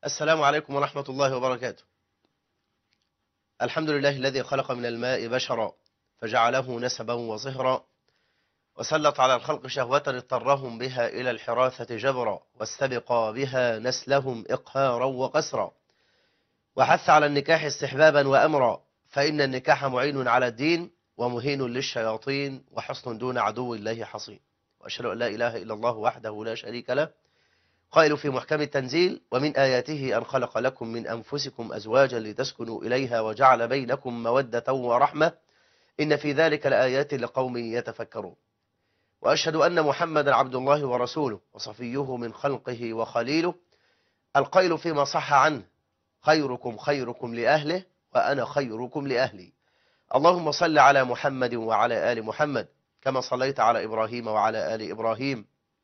السلام عليكم ورحمة الله وبركاته الحمد لله الذي خلق من الماء بشرا فجعله نسبا وصهرا وسلط على الخلق شهوة اضطرهم بها إلى الحراثة جبرا واستبقى بها نسلهم إقهارا وقسرا وحث على النكاح استحبابا وأمرا فإن النكاح معين على الدين ومهين للشياطين وحصن دون عدو الله حصين وأشهد أن لا إله إلا الله وحده لا شريك له قائل في محكم التنزيل ومن آياته أن خلق لكم من أنفسكم أزواجا لتسكنوا إليها وجعل بينكم مودة ورحمة إن في ذلك لآيات لقوم يتفكرون وأشهد أن محمدا عبد الله ورسوله وصفيه من خلقه وخليله القيل فيما صح عنه خيركم خيركم لأهله وأنا خيركم لأهلي اللهم صل على محمد وعلى آل محمد كما صليت على إبراهيم وعلى آل إبراهيم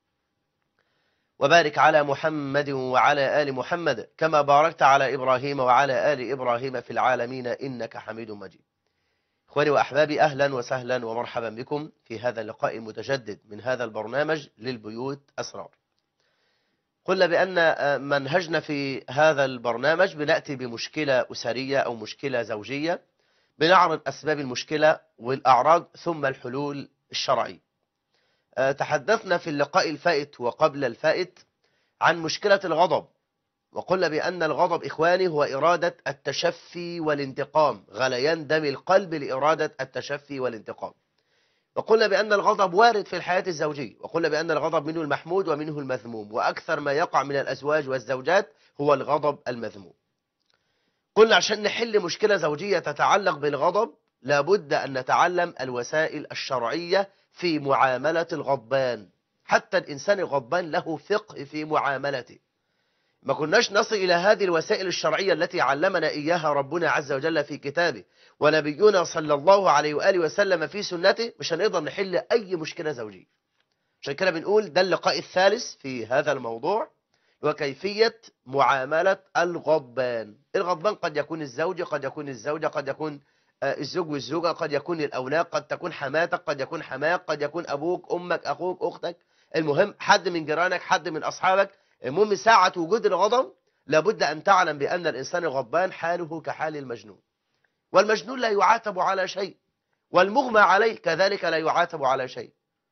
وبارك على محمد وعلى آل محمد كما باركت على إبراهيم وعلى آل إبراهيم في العالمين إنك حميد مجيد إخواني وأحبابي أهلا وسهلا ومرحبا بكم في هذا اللقاء المتجدد من هذا البرنامج للبيوت أسرار قلنا بأن منهجنا في هذا البرنامج بنأتي بمشكلة أسرية أو مشكلة زوجية بنعرض أسباب المشكلة والأعراض ثم الحلول الشرعية تحدثنا في اللقاء الفائت وقبل الفائت عن مشكلة الغضب وقلنا بأن الغضب إخواني هو إرادة التشفي والانتقام غليان دم القلب لإرادة التشفي والانتقام وقلنا بأن الغضب وارد في الحياة الزوجية وقلنا بأن الغضب منه المحمود ومنه المذموم وأكثر ما يقع من الأزواج والزوجات هو الغضب المذموم قلنا عشان نحل مشكلة زوجية تتعلق بالغضب لابد أن نتعلم الوسائل الشرعية في معاملة الغضبان حتى الإنسان الغضبان له فقه في معاملته ما كناش نصل إلى هذه الوسائل الشرعية التي علمنا إياها ربنا عز وجل في كتابه ونبينا صلى الله عليه وآله وسلم في سنته مش هنقدر نحل أي مشكلة زوجية عشان كده بنقول ده اللقاء الثالث في هذا الموضوع وكيفية معاملة الغضبان الغضبان قد يكون الزوج قد يكون الزوجة قد يكون الزوج والزوجة قد يكون الأولاد قد تكون حماتك قد يكون حماك قد يكون أبوك أمك أخوك أختك المهم حد من جيرانك حد من أصحابك المهم ساعة وجود الغضب لابد أن تعلم بأن الإنسان الغضبان حاله كحال المجنون والمجنون لا يعاتب على شيء والمغمى عليه كذلك لا يعاتب على شيء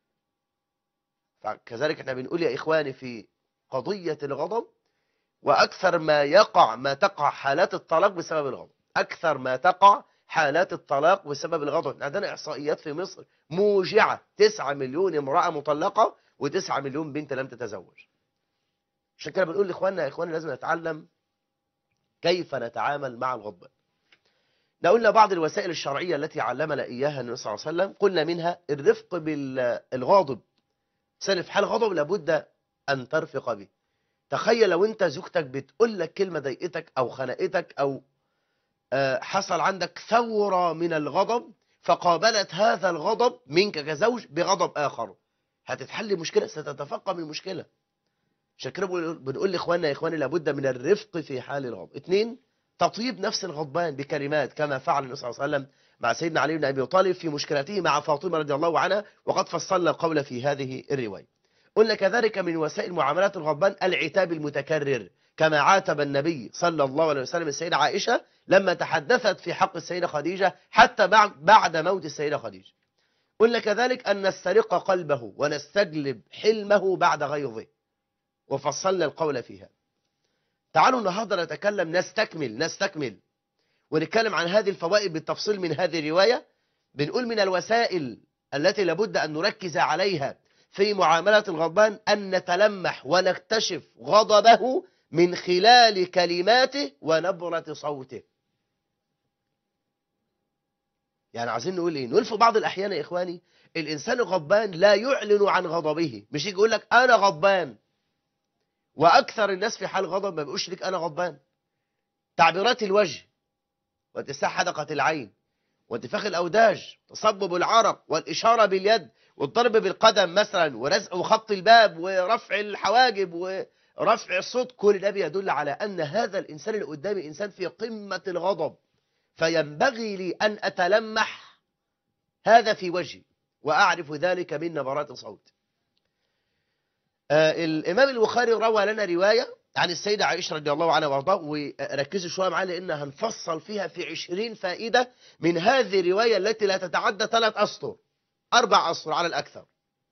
فكذلك احنا بنقول يا إخواني في قضية الغضب وأكثر ما يقع ما تقع حالات الطلاق بسبب الغضب أكثر ما تقع حالات الطلاق بسبب الغضب عندنا إحصائيات في مصر موجعة 9 مليون امرأة مطلقة و9 مليون بنت لم تتزوج عشان كده بنقول لإخواننا يا إخواننا لازم نتعلم كيف نتعامل مع الغضب قلنا بعض الوسائل الشرعية التي علمنا إياها النبي صلى الله عليه وسلم قلنا منها الرفق بالغاضب سنة في حال غضب لابد أن ترفق به تخيل لو أنت زوجتك بتقول لك كلمة ضايقتك أو خنقتك أو حصل عندك ثورة من الغضب فقابلت هذا الغضب منك كزوج بغضب آخر هتتحل مشكلة ستتفقم المشكلة عشان كده بنقول لإخواننا يا إخواني لابد من الرفق في حال الغضب اثنين تطيب نفس الغضبان بكلمات كما فعل النبي صلى الله عليه وسلم مع سيدنا علي بن أبي طالب في مشكلته مع فاطمة رضي الله عنها وقد فصلنا القول في هذه الرواية قلنا كذلك من وسائل معاملات الغضبان العتاب المتكرر كما عاتب النبي صلى الله عليه وسلم السيدة عائشة لما تحدثت في حق السيدة خديجة حتى بعد, بعد موت السيدة خديجة قلنا كذلك أن نسترق قلبه ونستجلب حلمه بعد غيظه وفصلنا القول فيها تعالوا النهاردة نتكلم نستكمل نستكمل ونتكلم عن هذه الفوائد بالتفصيل من هذه الرواية بنقول من الوسائل التي لابد أن نركز عليها في معاملة الغضبان أن نتلمح ونكتشف غضبه من خلال كلماته ونبرة صوته يعني عايزين نقول ايه نقول في بعض الاحيان يا اخواني الانسان الغضبان لا يعلن عن غضبه مش يجي يقول لك انا غضبان واكثر الناس في حال غضب ما بيقولش لك انا غضبان تعبيرات الوجه واتساع حدقة العين وانتفاخ الاوداج تصبب العرق والاشارة باليد والضرب بالقدم مثلا ورزق وخط الباب ورفع الحواجب ورفع الصوت كل ده بيدل على ان هذا الانسان اللي قدامي انسان في قمة الغضب فينبغي لي أن أتلمح هذا في وجهي وأعرف ذلك من نبرات صوت آه الإمام البخاري روى لنا رواية عن السيدة عائشة رضي الله عنها وارضاها وركزوا شوية معايا لأن هنفصل فيها في عشرين فائدة من هذه الرواية التي لا تتعدى ثلاث أسطر أربع أسطر على الأكثر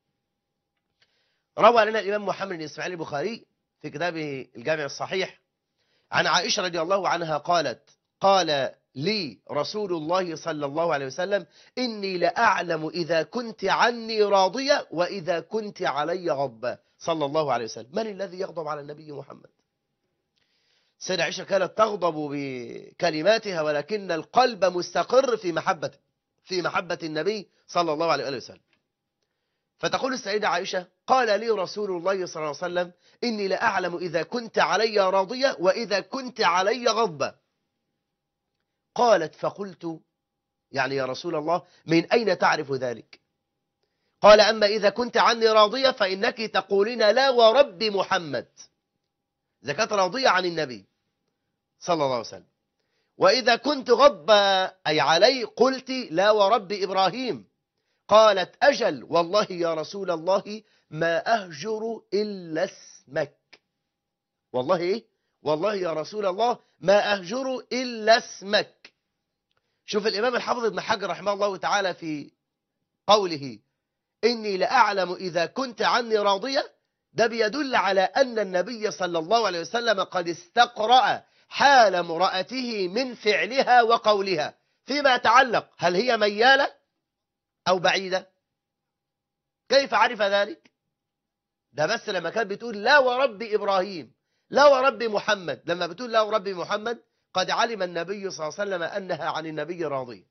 روى لنا الإمام محمد بن إسماعيل البخاري في كتابه الجامع الصحيح عن عائشة رضي الله عنها قالت قال لي رسول الله صلى الله عليه وسلم إني لأعلم إذا كنت عني راضية وإذا كنت علي غضبة صلى الله عليه وسلم من الذي يغضب على النبي محمد سيدة عائشة كانت تغضب بكلماتها ولكن القلب مستقر في محبته في محبة النبي صلى الله عليه وسلم فتقول السيدة عائشة قال لي رسول الله صلى الله عليه وسلم إني لأعلم إذا كنت علي راضية وإذا كنت علي غضبة قالت فقلت يعني يا رسول الله من أين تعرف ذلك قال أما إذا كنت عني راضية فإنك تقولين لا ورب محمد إذا كانت راضية عن النبي صلى الله عليه وسلم وإذا كنت غضب أي علي قلت لا ورب إبراهيم قالت أجل والله يا رسول الله ما أهجر إلا اسمك والله إيه والله يا رسول الله ما أهجر إلا اسمك شوف الإمام الحافظ ابن حجر رحمه الله تعالى في قوله إني لأعلم إذا كنت عني راضية ده بيدل على أن النبي صلى الله عليه وسلم قد استقرأ حال امرأته من فعلها وقولها فيما يتعلق هل هي ميالة أو بعيدة كيف عرف ذلك ده بس لما كانت بتقول لا ورب إبراهيم لا ورب محمد لما بتقول لا ورب محمد قد علم النبي صلى الله عليه وسلم أنها عن النبي راضية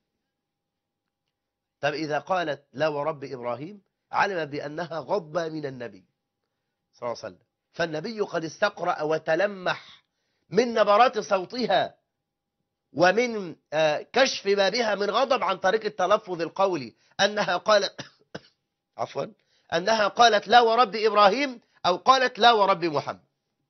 طب إذا قالت لا ورب إبراهيم علم بأنها غضبة من النبي صلى الله عليه وسلم فالنبي قد استقرأ وتلمح من نبرات صوتها ومن كشف ما بها من غضب عن طريق التلفظ القولي أنها قالت عفوا أنها قالت لا ورب إبراهيم أو قالت لا ورب محمد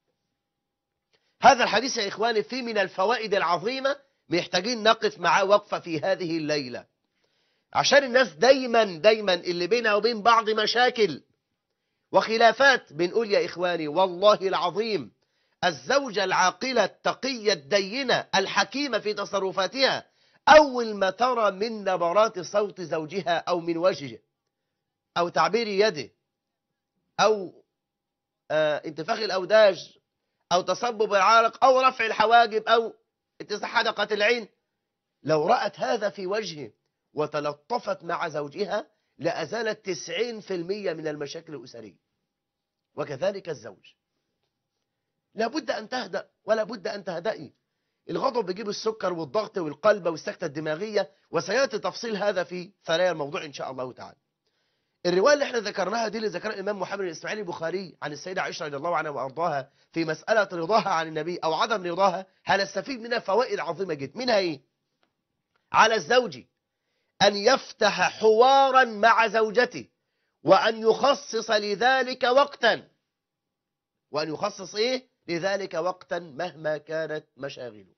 هذا الحديث يا إخواني فيه من الفوائد العظيمة محتاجين نقف معاه وقفة في هذه الليلة عشان الناس دايما دايما اللي بينها وبين بعض مشاكل وخلافات بنقول يا إخواني والله العظيم الزوجة العاقلة التقية الدينة الحكيمة في تصرفاتها أول ما ترى من نبرات صوت زوجها أو من وجهه أو تعبير يده أو آه انتفاخ الأوداج أو تصبب العرق أو رفع الحواجب أو اتساع حدقة العين لو رأت هذا في وجهه وتلطفت مع زوجها لأزالت 90% من المشاكل الأسرية وكذلك الزوج لابد أن تهدأ ولا بد أن تهدئي الغضب بيجيب السكر والضغط والقلب والسكتة الدماغية وسيأتي تفصيل هذا في ثنايا الموضوع إن شاء الله تعالى الرواية اللي احنا ذكرناها دي اللي ذكرها الإمام محمد الإسماعيلي البخاري عن السيدة عائشة رضي الله عنها وأرضاها في مسألة رضاها عن النبي أو عدم رضاها هنستفيد منها فوائد عظيمة جدا منها إيه؟ على الزوج أن يفتح حوارا مع زوجته وأن يخصص لذلك وقتا وأن يخصص إيه؟ لذلك وقتا مهما كانت مشاغله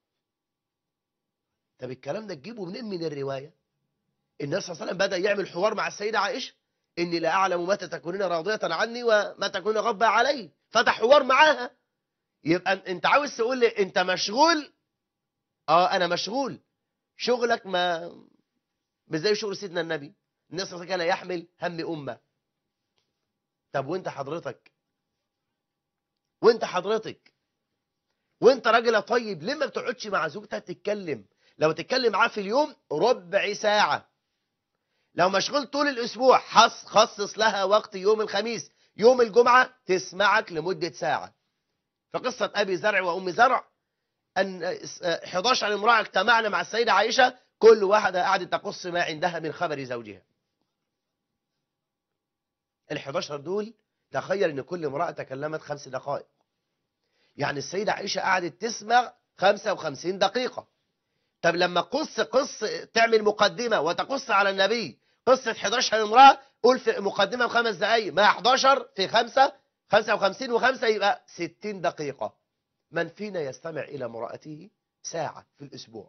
طب الكلام ده تجيبه منين من الرواية النبي صلى الله عليه وسلم بدأ يعمل حوار مع السيدة عائشة إني لا أعلم متى تكونين راضية عني ومتى تكونين غضبة علي فتح حوار معاها يبقى أنت عاوز تقول لي أنت مشغول آه أنا مشغول شغلك ما مش زي شغل سيدنا النبي النبي صلى الله عليه وسلم كان يحمل هم أمة طب وانت حضرتك وانت حضرتك وانت راجل طيب ليه ما بتقعدش مع زوجتك تتكلم لو تتكلم معاه في اليوم ربع ساعة لو مشغول طول الأسبوع حص خصص لها وقت يوم الخميس يوم الجمعة تسمعك لمدة ساعة فقصة أبي زرع وأم زرع أن 11 امرأة اجتمعنا مع السيدة عائشة كل واحدة قعدت تقص ما عندها من خبر زوجها ال 11 دول تخيل ان كل امرأة تكلمت خمس دقائق يعني السيدة عائشة قعدت تسمع 55 دقيقة طب لما قص قص تعمل مقدمة وتقص على النبي قصة 11 امرأة قول في مقدمة بخمس دقائق مع 11 في 5 55 و5 يبقى 60 دقيقة من فينا يستمع إلى امرأته ساعة في الأسبوع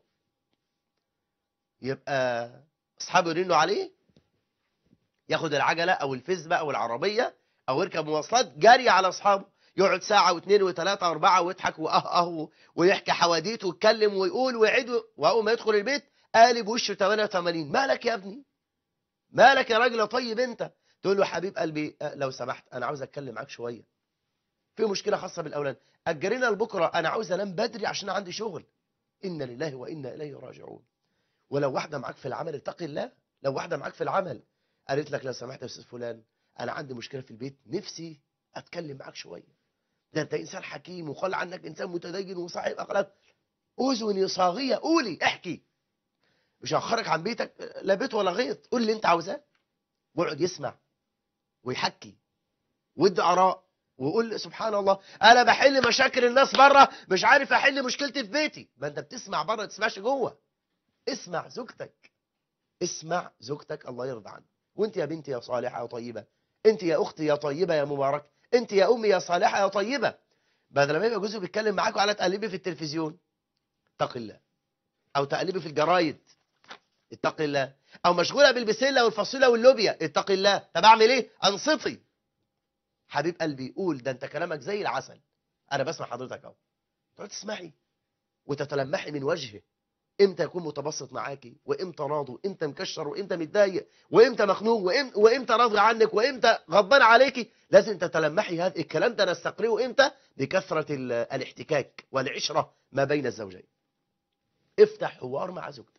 يبقى أصحابه يرنوا عليه ياخد العجلة أو الفزبة أو العربية أو يركب مواصلات جاري على أصحابه يقعد ساعة واثنين وثلاثة واربعة ويضحك واه اه ويحكي حواديت ويتكلم ويقول ويعيد واول ما يدخل البيت قالب وشه 88 مالك يا ابني مالك يا راجل يا طيب انت تقول له حبيب قلبي آه، لو سمحت انا عاوز اتكلم معاك شويه في مشكله خاصه بالاولاد اجرينا لبكره انا عاوز انام بدري عشان عندي شغل ان لله وانا اليه راجعون ولو واحده معاك في العمل اتقي الله لو واحده معاك في العمل قالت لك لو سمحت يا استاذ فلان انا عندي مشكله في البيت نفسي اتكلم معاك شويه ده انت انسان حكيم وقال عنك انسان متدين وصاحب اخلاق اذني صاغيه قولي احكي مش هخرج عن بيتك لا بيت ولا غيط قول اللي انت عاوزاه واقعد يسمع ويحكي وادي اراء ويقول سبحان الله انا بحل مشاكل الناس بره مش عارف احل مشكلتي في بيتي ما انت بتسمع بره ما تسمعش جوه اسمع زوجتك اسمع زوجتك الله يرضى عنك وانت يا بنتي يا صالحه يا طيبه انت يا اختي يا طيبه يا مبارك انت يا امي يا صالحه يا طيبه بدل ما يبقى جوزك بيتكلم معاك وعلى تقلبي في التلفزيون اتق الله او تقلبي في الجرايد اتق الله او مشغوله بالبسله والفاصوليا واللوبيا اتق الله طب اعمل ايه انصتي حبيب قلبي قول ده انت كلامك زي العسل انا بسمع حضرتك اهو تقعد تسمعي وتتلمحي من وجهه امتى يكون متبسط معاكي وامتى راضي وامتى مكشر وامتى متضايق وامتى مخنوق وإم- وامتى راضي عنك وامتى غضبان عليكي لازم تتلمحي هذا الكلام ده نستقرئه امتى بكثره ال- الاحتكاك والعشره ما بين الزوجين افتح حوار مع زوجتك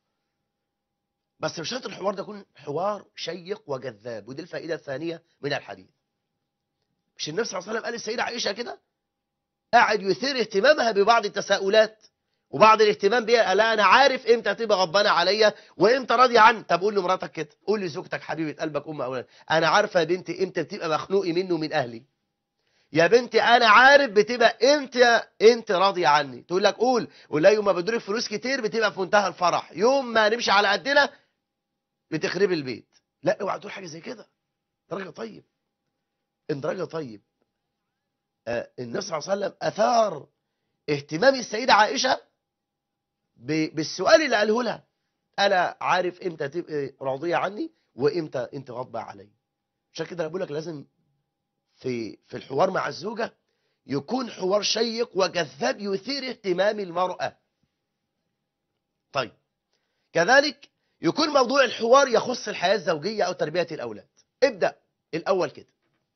بس مش شرط الحوار ده يكون حوار شيق وجذاب ودي الفائده الثانيه من الحديث مش النبي صلى الله عليه وسلم قال للسيده عائشه كده قاعد يثير اهتمامها ببعض التساؤلات وبعض الاهتمام بيها لا انا عارف امتى هتبقى غضبانه عليا وامتى راضيه عني طب قول لمراتك كده قول لزوجتك حبيبه قلبك ام اولاد انا عارفه يا بنتي امتى بتبقى مخنوقي منه ومن اهلي يا بنتي انا عارف بتبقى امتى انت راضيه عني تقول لك قول ولا يوم ما بدرك فلوس كتير بتبقى في منتهى الفرح يوم ما نمشي على قدنا بتخربي البيت لا اوعى تقول حاجه زي كده ده راجل طيب انت راجل طيب آه النبي صلى الله عليه وسلم اثار اهتمام السيده عائشه ب- بالسؤال اللي قاله لها انا عارف امتى تبقى راضيه عني وامتى انت غاضبه عليا عشان كده انا بقول لك لازم في في الحوار مع الزوجه يكون حوار شيق وجذاب يثير اهتمام المراه طيب كذلك يكون موضوع الحوار يخص الحياه الزوجيه او تربيه الاولاد ابدا الاول كده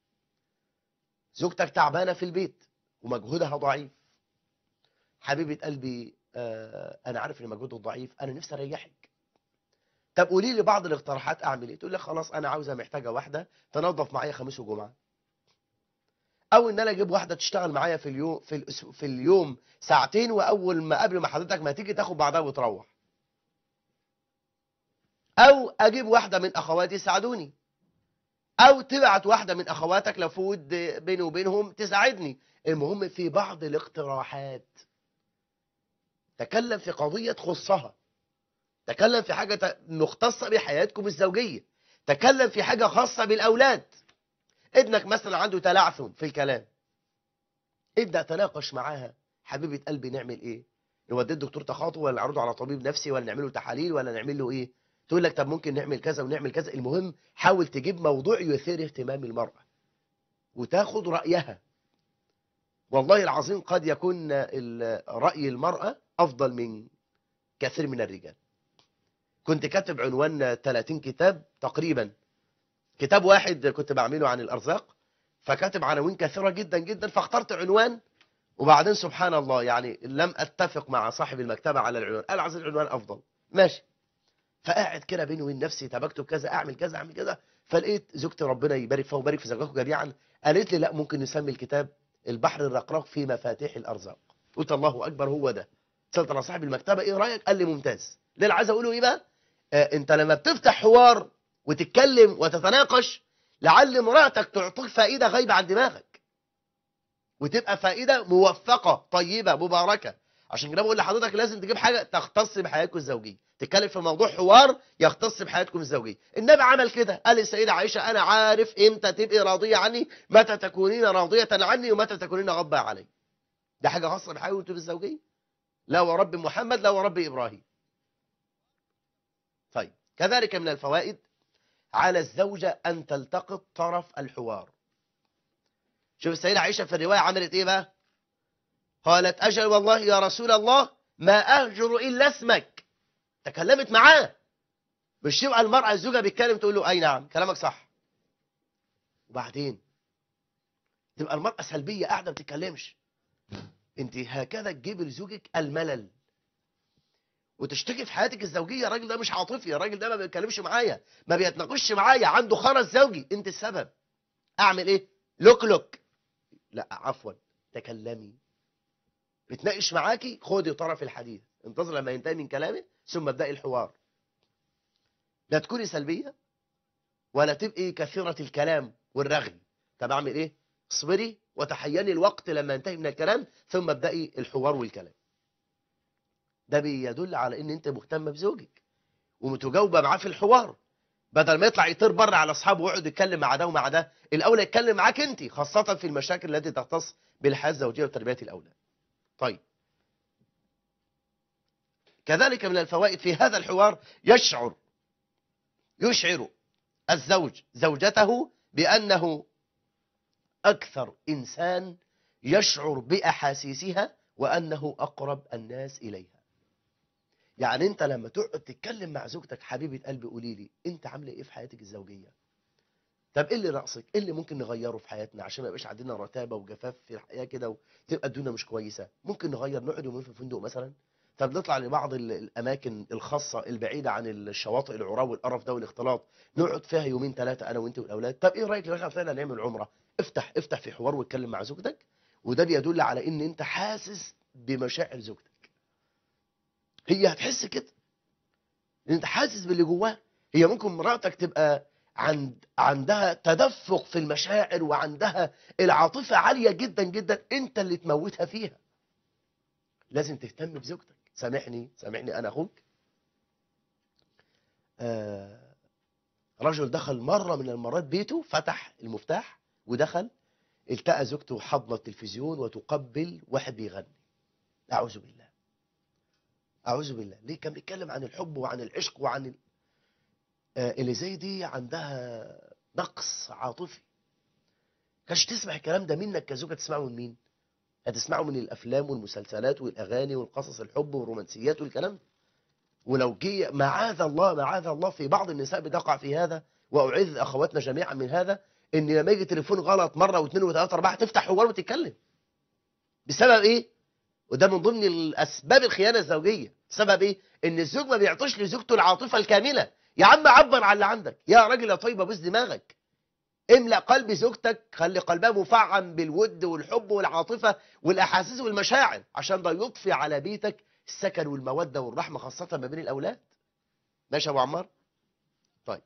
زوجتك تعبانه في البيت ومجهودها ضعيف حبيبه قلبي آه انا عارف ان مجهودك ضعيف انا نفسي اريحك طب قولي لي بعض الاقتراحات اعمل ايه تقول لي خلاص انا عاوزه محتاجه واحده تنظف معايا خميس وجمعه او ان انا اجيب واحده تشتغل معايا في اليوم في, الأس- في اليوم ساعتين واول ما قبل ما حضرتك ما تيجي تاخد بعضها وتروح او اجيب واحده من اخواتي يساعدوني او تبعت واحده من اخواتك لو في ود بيني وبينهم تساعدني المهم في بعض الاقتراحات تكلم في قضيه تخصها تكلم في حاجه ت- مختصه بحياتكم الزوجيه تكلم في حاجه خاصه بالاولاد ابنك مثلا عنده تلعثم في الكلام ابدا تناقش معاها حبيبه قلبي نعمل ايه نوديه الدكتور تخاطب ولا نعرضه على طبيب نفسي ولا نعمل له تحاليل ولا نعمل له ايه تقول لك طب ممكن نعمل كذا ونعمل كذا المهم حاول تجيب موضوع يثير اهتمام المرأة وتاخد رأيها والله العظيم قد يكون ال- رأي المرأة أفضل من كثير من الرجال كنت كاتب عنوان 30 كتاب تقريبا كتاب واحد كنت بعمله عن الأرزاق فكاتب عناوين كثيرة جدا جدا فاخترت عنوان وبعدين سبحان الله يعني لم أتفق مع صاحب المكتبة على العنوان قال عايز العنوان أفضل ماشي فقاعد كده بيني وبين نفسي طب اكتب كذا اعمل كذا اعمل كذا فلقيت زوجتي ربنا يبارك فيها ويبارك في زوجاتكم جميعا قالت لي لا ممكن نسمي الكتاب البحر الرقراق في مفاتيح الارزاق قلت الله اكبر هو ده اتصلت على صاحب المكتبه ايه رايك قال لي ممتاز ده اللي عايز اقوله ايه بقى آه انت لما بتفتح حوار وتتكلم وتتناقش لعل مراتك تعطيك فائده غايبه عن دماغك وتبقى فائده موفقه طيبه مباركه عشان كده بقول لحضرتك لازم تجيب حاجه تختص بحياتكم الزوجيه تتكلم في موضوع حوار يختص بحياتكم الزوجيه النبي عمل كده قال للسيده عائشه انا عارف امتى تبقي راضيه عني متى تكونين راضيه عني ومتى تكونين غضبه علي ده حاجه خاصه بحياتكم الزوجيه لا ورب محمد لا ورب ابراهيم طيب كذلك من الفوائد على الزوجه ان تلتقط طرف الحوار شوف السيدة عائشة في الرواية عملت ايه بقى قالت اجل والله يا رسول الله ما اهجر الا اسمك تكلمت معاه مش تبقى المرأة الزوجة بيتكلم تقول له اي نعم كلامك صح وبعدين تبقى المرأة سلبية قاعدة ما بتتكلمش انت هكذا تجيب لزوجك الملل وتشتكي في حياتك الزوجية الراجل ده مش عاطفي الراجل ده ما بيتكلمش معايا ما بيتناقشش معايا عنده خرس زوجي انت السبب اعمل ايه لوك لوك لا عفوا تكلمي بتناقش معاكي خدي طرف الحديث انتظر لما ينتهي من كلامه ثم ابدأي الحوار لا تكوني سلبية ولا تبقي كثيرة الكلام والرغي طب اعمل ايه اصبري وتحيني الوقت لما ينتهي من الكلام ثم ابدأي الحوار والكلام ده بيدل على ان انت مهتمه بزوجك ومتجاوبه معاه في الحوار بدل ما يطلع يطير بره على اصحابه ويقعد يتكلم مع ده ومع ده الاولى يتكلم معاك انت خاصه في المشاكل التي تختص بالحياه الزوجيه وتربيه الاولاد طيب كذلك من الفوائد في هذا الحوار يشعر يشعر الزوج زوجته بانه اكثر انسان يشعر باحاسيسها وانه اقرب الناس اليها يعني انت لما تقعد تتكلم مع زوجتك حبيبه قلبي قولي لي انت عامله ايه في حياتك الزوجيه طب ايه اللي ناقصك ايه اللي ممكن نغيره في حياتنا عشان ما يبقاش عندنا رتابه وجفاف في الحياه كده وتبقى الدنيا مش كويسه ممكن نغير نقعد يومين في فندق مثلا طب نطلع لبعض ال- الاماكن الخاصه البعيده عن الشواطئ العراة والقرف ده والاختلاط نقعد فيها يومين ثلاثه انا وانت والاولاد طب ايه رايك لو احنا فعلا نعمل عمره افتح افتح في حوار واتكلم مع زوجتك وده بيدل على ان انت حاسس بمشاعر زوجتك هي هتحس كده ان انت حاسس باللي جواها هي ممكن مراتك تبقى عند عندها تدفق في المشاعر وعندها العاطفه عاليه جدا جدا انت اللي تموتها فيها لازم تهتم بزوجتك سامحني سامحني انا اخوك آه رجل دخل مره من المرات بيته فتح المفتاح ودخل التقى زوجته حاضنه التلفزيون وتقبل واحد بيغني اعوذ بالله اعوذ بالله ليه كان بيتكلم عن الحب وعن العشق وعن ال... آه اللي زي دي عندها نقص عاطفي كانش تسمع الكلام ده منك كزوجة تسمعه من مين هتسمعه من الافلام والمسلسلات والاغاني والقصص الحب والرومانسيات والكلام ده ولو جه معاذ الله معاذ الله في بعض النساء بتقع في هذا واعذ اخواتنا جميعا من هذا ان لما يجي تليفون غلط مره واثنين وثلاثه اربعه تفتح حوار وتتكلم بسبب ايه وده من ضمن الاسباب الخيانه الزوجيه سبب ايه ان الزوج ما بيعطيش لزوجته العاطفه الكامله يا عم عبر عن اللي عندك يا راجل يا طيب بوس دماغك املا قلب زوجتك خلي قلبها مفعم بالود والحب والعاطفه والاحاسيس والمشاعر عشان ده يضفي على بيتك السكن والموده والرحمه خاصه ما بين الاولاد ماشي يا ابو عمار طيب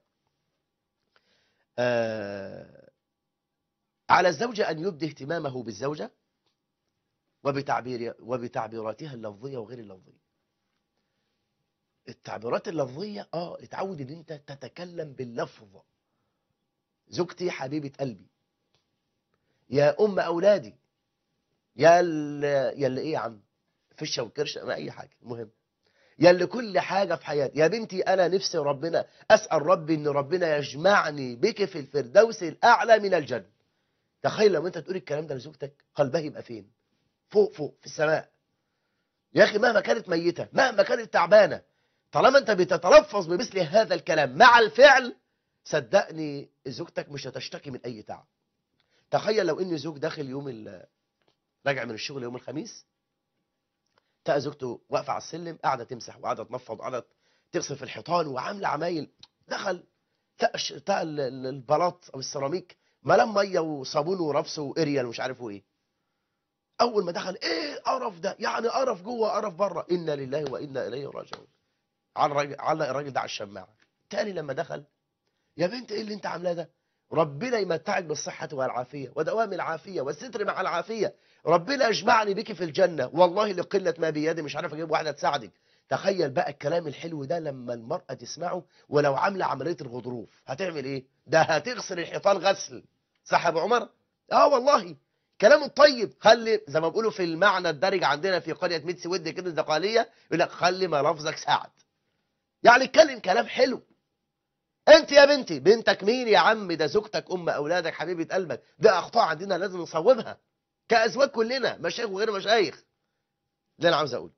آه على الزوجه ان يبدي اهتمامه بالزوجه وبتعبير وبتعبيراتها اللفظيه وغير اللفظيه التعبيرات اللفظيه اه اتعود ان انت تتكلم باللفظ زوجتي حبيبه قلبي يا ام اولادي يا ال- يا اللي ايه يا عم فشه وكرشه ما اي حاجه المهم يا اللي كل حاجه في حياتي يا بنتي انا نفسي ربنا اسال ربي ان ربنا يجمعني بك في الفردوس الاعلى من الجنه تخيل لو انت تقول الكلام ده لزوجتك قلبها يبقى فين فوق فوق في السماء يا اخي مهما كانت ميته مهما كانت تعبانه طالما انت بتتلفظ بمثل هذا الكلام مع الفعل صدقني زوجتك مش هتشتكي من اي تعب تخيل لو ان زوج داخل يوم ال- راجع من الشغل يوم الخميس تلاقي زوجته واقفه على السلم قاعده تمسح وقاعده تنفض وقاعده تغسل في الحيطان وعامله عمايل دخل تلاقي الش- تلاقي ال- ال- البلاط او السيراميك ملام ميه وصابون ورفس واريال ومش عارف ايه اول ما دخل ايه القرف ده يعني قرف جوه قرف بره انا لله وانا اليه راجعون على الراجل علق الراجل ده على الشماعه تاني لما دخل يا بنت ايه اللي انت عاملاه ده ربنا يمتعك بالصحة والعافية ودوام العافية والستر مع العافية ربنا يجمعني بك في الجنة والله لقلة ما بيدي مش عارف اجيب واحدة تساعدك تخيل بقى الكلام الحلو ده لما المرأة تسمعه ولو عاملة عملية الغضروف هتعمل ايه ده هتغسل الحيطان غسل صح يا ابو عمر اه والله كلام الطيب خلي زي ما بيقولوا في المعنى الدارج عندنا في قرية ميت سود كده الزقالية يقول لك خلي ما لفظك سعد يعني اتكلم كلام حلو انت يا بنتي بنتك مين يا عم ده زوجتك ام اولادك حبيبه قلبك ده اخطاء عندنا لازم نصوبها كازواج كلنا مشايخ وغير مشايخ ده انا عاوز اقول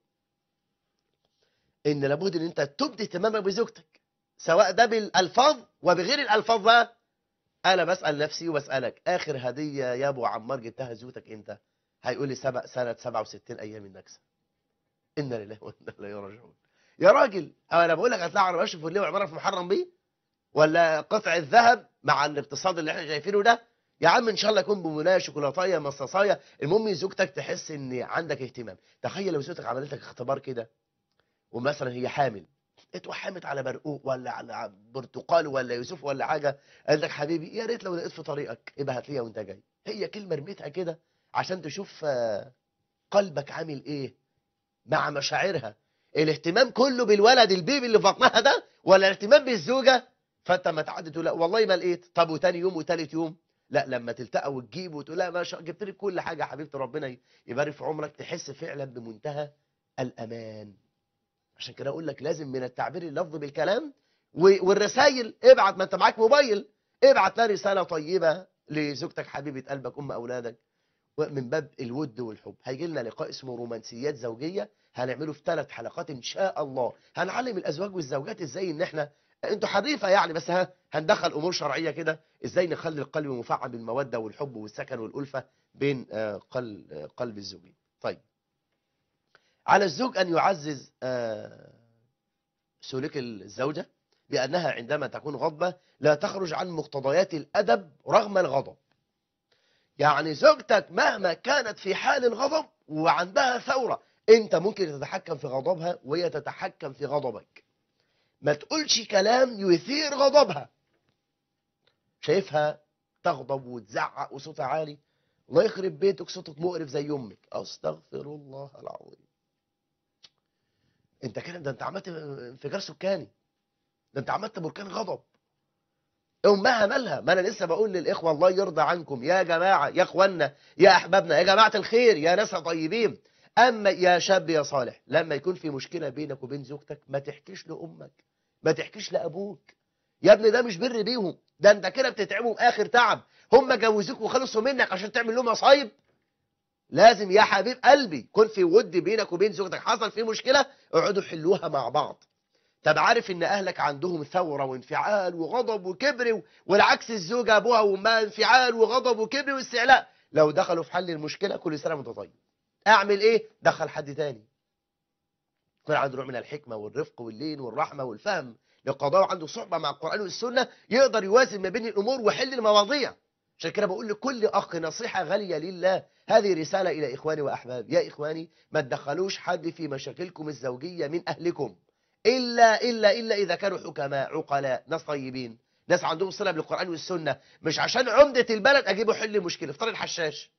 ان لابد ان انت تبدي اهتمامك بزوجتك سواء ده بالالفاظ وبغير الالفاظ بقى انا بسال نفسي وبسالك اخر هديه يا ابو عمار جبتها لزوجتك امتى هيقول لي سبع سنه 67 ايام النكسه انا لله وانا اليه راجعون يا راجل انا بقول لك هتلاقي عربيه شيفروليه وعماره في محرم بيه ولا قطع الذهب مع الاقتصاد اللي احنا شايفينه ده يا عم ان شاء الله يكون بمنايه شوكولاتايه مصاصايه المهم زوجتك تحس ان عندك اهتمام تخيل لو زوجتك عملت لك اختبار كده ومثلا هي حامل اتوحمت على برقوق ولا على برتقال ولا يوسف ولا حاجه قال لك حبيبي يا ريت لو لقيت في طريقك يبقى هات وانت جاي هي كلمه رميتها كده عشان تشوف آه، قلبك عامل ايه مع مشاعرها الاهتمام كله بالولد البيبي اللي في بطنها ده ولا الاهتمام بالزوجه فانت ما تعدي تقول لا والله ما لقيت طب وتاني يوم وتالت يوم لا لما تلتقى وتجيب وتقول لا ما شاء جبت لك كل حاجه يا حبيبتي ربنا يبارك في عمرك تحس فعلا بمنتهى الامان عشان كده اقول لك لازم من التعبير اللفظي بالكلام و- والرسائل ابعت ما انت معاك موبايل ابعت لها رساله طيبه لزوجتك حبيبه قلبك ام اولادك من باب الود والحب هيجي لنا لقاء اسمه رومانسيات زوجيه هنعمله في ثلاث حلقات ان شاء الله هنعلم الازواج والزوجات ازاي ان احنا انتوا حريفه يعني بس ها هندخل امور شرعيه كده ازاي نخلي القلب مفعم بالموده والحب والسكن والالفه بين آه، قل- آه، قلب الزوجين طيب على الزوج ان يعزز آه، سلوك الزوجه بانها عندما تكون غضبه لا تخرج عن مقتضيات الادب رغم الغضب يعني زوجتك مهما كانت في حال الغضب وعندها ثورة انت ممكن تتحكم في غضبها وهي تتحكم في غضبك ما تقولش كلام يثير غضبها شايفها تغضب وتزعق وصوتها عالي الله يخرب بيتك صوتك مقرف زي امك استغفر الله العظيم انت كده ده انت عملت انفجار سكاني ده انت عملت بركان غضب امها مالها ما انا لسه بقول للاخوه الله يرضى عنكم يا جماعه يا اخوانا يا احبابنا يا جماعه الخير يا ناس طيبين اما يا شاب يا صالح لما يكون في مشكله بينك وبين زوجتك ما تحكيش لامك ما تحكيش لابوك يا ابني ده مش بر بيهم ده انت كده بتتعبهم اخر تعب هم جوزوك وخلصوا منك عشان تعمل لهم مصايب لازم يا حبيب قلبي يكون في ود بينك وبين زوجتك حصل في مشكله اقعدوا حلوها مع بعض طب عارف ان اهلك عندهم ثوره وانفعال وغضب وكبر و- والعكس الزوجه ابوها وامها انفعال وغضب وكبر واستعلاء لو دخلوا في حل المشكله كل سنه وانت طيب اعمل ايه دخل حد تاني يكون عنده نوع من الحكمه والرفق واللين والرحمه والفهم للقضاء وعنده صحبه مع القران والسنه يقدر يوازن ما بين الامور ويحل المواضيع عشان كده بقول لكل اخ نصيحه غاليه لله هذه رساله الى اخواني واحبابي يا اخواني ما تدخلوش حد في مشاكلكم الزوجيه من اهلكم إلا إلا إلا إذا كانوا حكماء عقلاء ناس طيبين ناس عندهم صلة بالقرآن والسنة مش عشان عمدة البلد أجيبه حل المشكلة افترض حشاش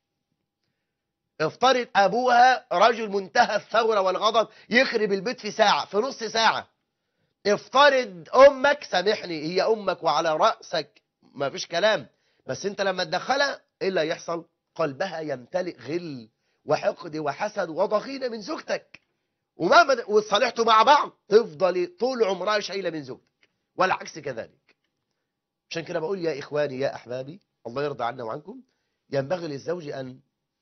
افترض أبوها رجل منتهى الثورة والغضب يخرب البيت في ساعة في نص ساعة افترض أمك سامحني هي أمك وعلى رأسك ما فيش كلام بس أنت لما تدخلها إيه اللي هيحصل قلبها يمتلئ غل وحقد وحسد وضغينة من زوجتك ومهما وتصالحتوا مع بعض تفضل طول عمرها شايله من زوجتك والعكس كذلك عشان كده بقول يا اخواني يا احبابي الله يرضى عنا وعنكم ينبغي للزوج ان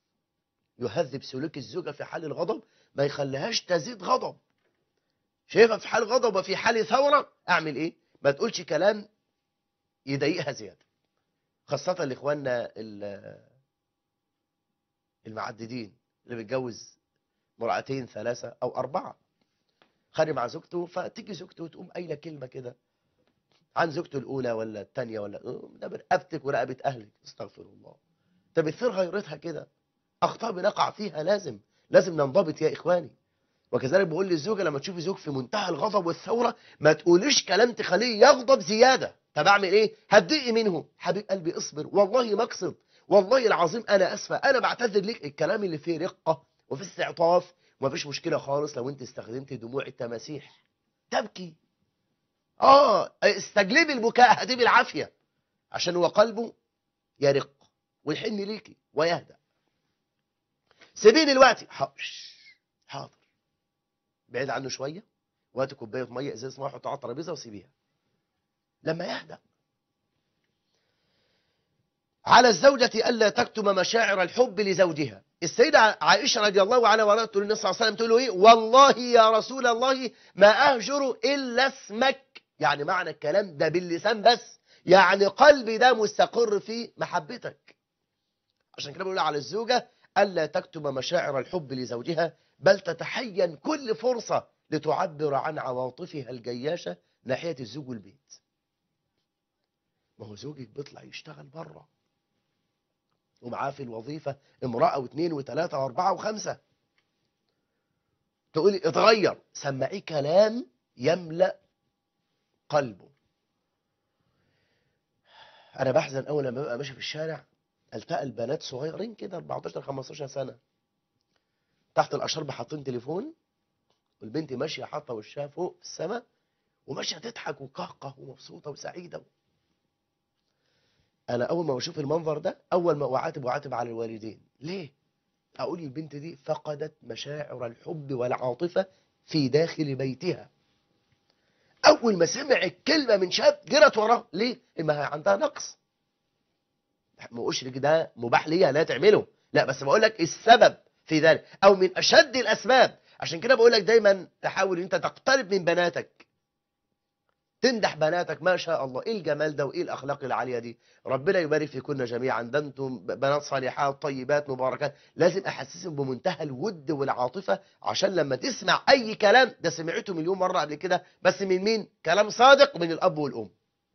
يهذب سلوك الزوجه في حال الغضب ما يخليهاش تزيد غضب شايفها في حال غضب وفي حال ثوره اعمل ايه ما تقولش كلام يضايقها زياده خاصه لاخواننا ال- المعددين اللي بيتجوز مرأتين ثلاثة أو أربعة خارج مع زوجته فتيجي زوجته وتقوم قايلة كلمة كده عن زوجته الأولى ولا الثانية ولا ده برقبتك ورقبة أهلك استغفر الله ده بتثير غيرتها كده أخطاء بنقع فيها لازم لازم ننضبط يا إخواني وكذلك بقول للزوجة لما تشوفي زوج في منتهى الغضب والثورة ما تقوليش كلام تخليه يغضب زيادة طب أعمل إيه؟ هتضايقي منه حبيب قلبي اصبر والله ما أقصد والله العظيم أنا أسفة أنا بعتذر لك الكلام اللي فيه رقة وفي استعطاف ومفيش مشكلة خالص لو انت استخدمت دموع التماسيح تبكي اه استجلبي البكاء هدي بالعافية عشان هو قلبه يرق ويحن ليكي ويهدأ سيبيني دلوقتي حاضر حاضر بعيد عنه شوية وهاتي كوباية مية ازازة مية حطها على الترابيزة وسيبيها لما يهدأ على الزوجة ألا تكتم مشاعر الحب لزوجها السيدة عائشة رضي الله عنها وارضاها تقول النبي صلى الله عليه وسلم تقول له إيه والله يا رسول الله ما أهجر إلا اسمك يعني معنى الكلام ده باللسان بس يعني قلبي ده مستقر في محبتك عشان كده بيقول على الزوجة ألا تكتم مشاعر الحب لزوجها بل تتحين كل فرصة لتعبر عن عواطفها الجياشة ناحية الزوج والبيت ما هو زوجك بيطلع يشتغل بره ومعاه في الوظيفة امرأة واثنين وثلاثة واربعة وخمسة تقولي اتغير سمعيه كلام يملأ قلبه انا بحزن اول لما ببقى ماشي في الشارع التقى البنات صغيرين كده 14 15 سنة تحت الاشرب حاطين تليفون والبنت ماشيه حاطه وشها فوق في السماء وماشيه تضحك وكهكه ومبسوطه وسعيده انا اول ما بشوف المنظر ده اول ما اعاتب اعاتب على الوالدين ليه اقول البنت دي فقدت مشاعر الحب والعاطفه في داخل بيتها اول ما سمع الكلمه من شاب جرت وراه ليه ما هي عندها نقص ما اقولش لك ده مباح ليها لا تعمله لا بس بقول لك السبب في ذلك او من اشد الاسباب عشان كده بقول لك دايما تحاول ان انت تقترب من بناتك تمدح بناتك ما شاء الله ايه الجمال ده وايه الاخلاق العاليه دي ربنا يبارك فيكن جميعا ده انتم بنات صالحات طيبات مباركات لازم احسسهم بمنتهى الود والعاطفه عشان لما تسمع اي كلام ده سمعته مليون مره قبل كده بس من مين كلام صادق من الاب والام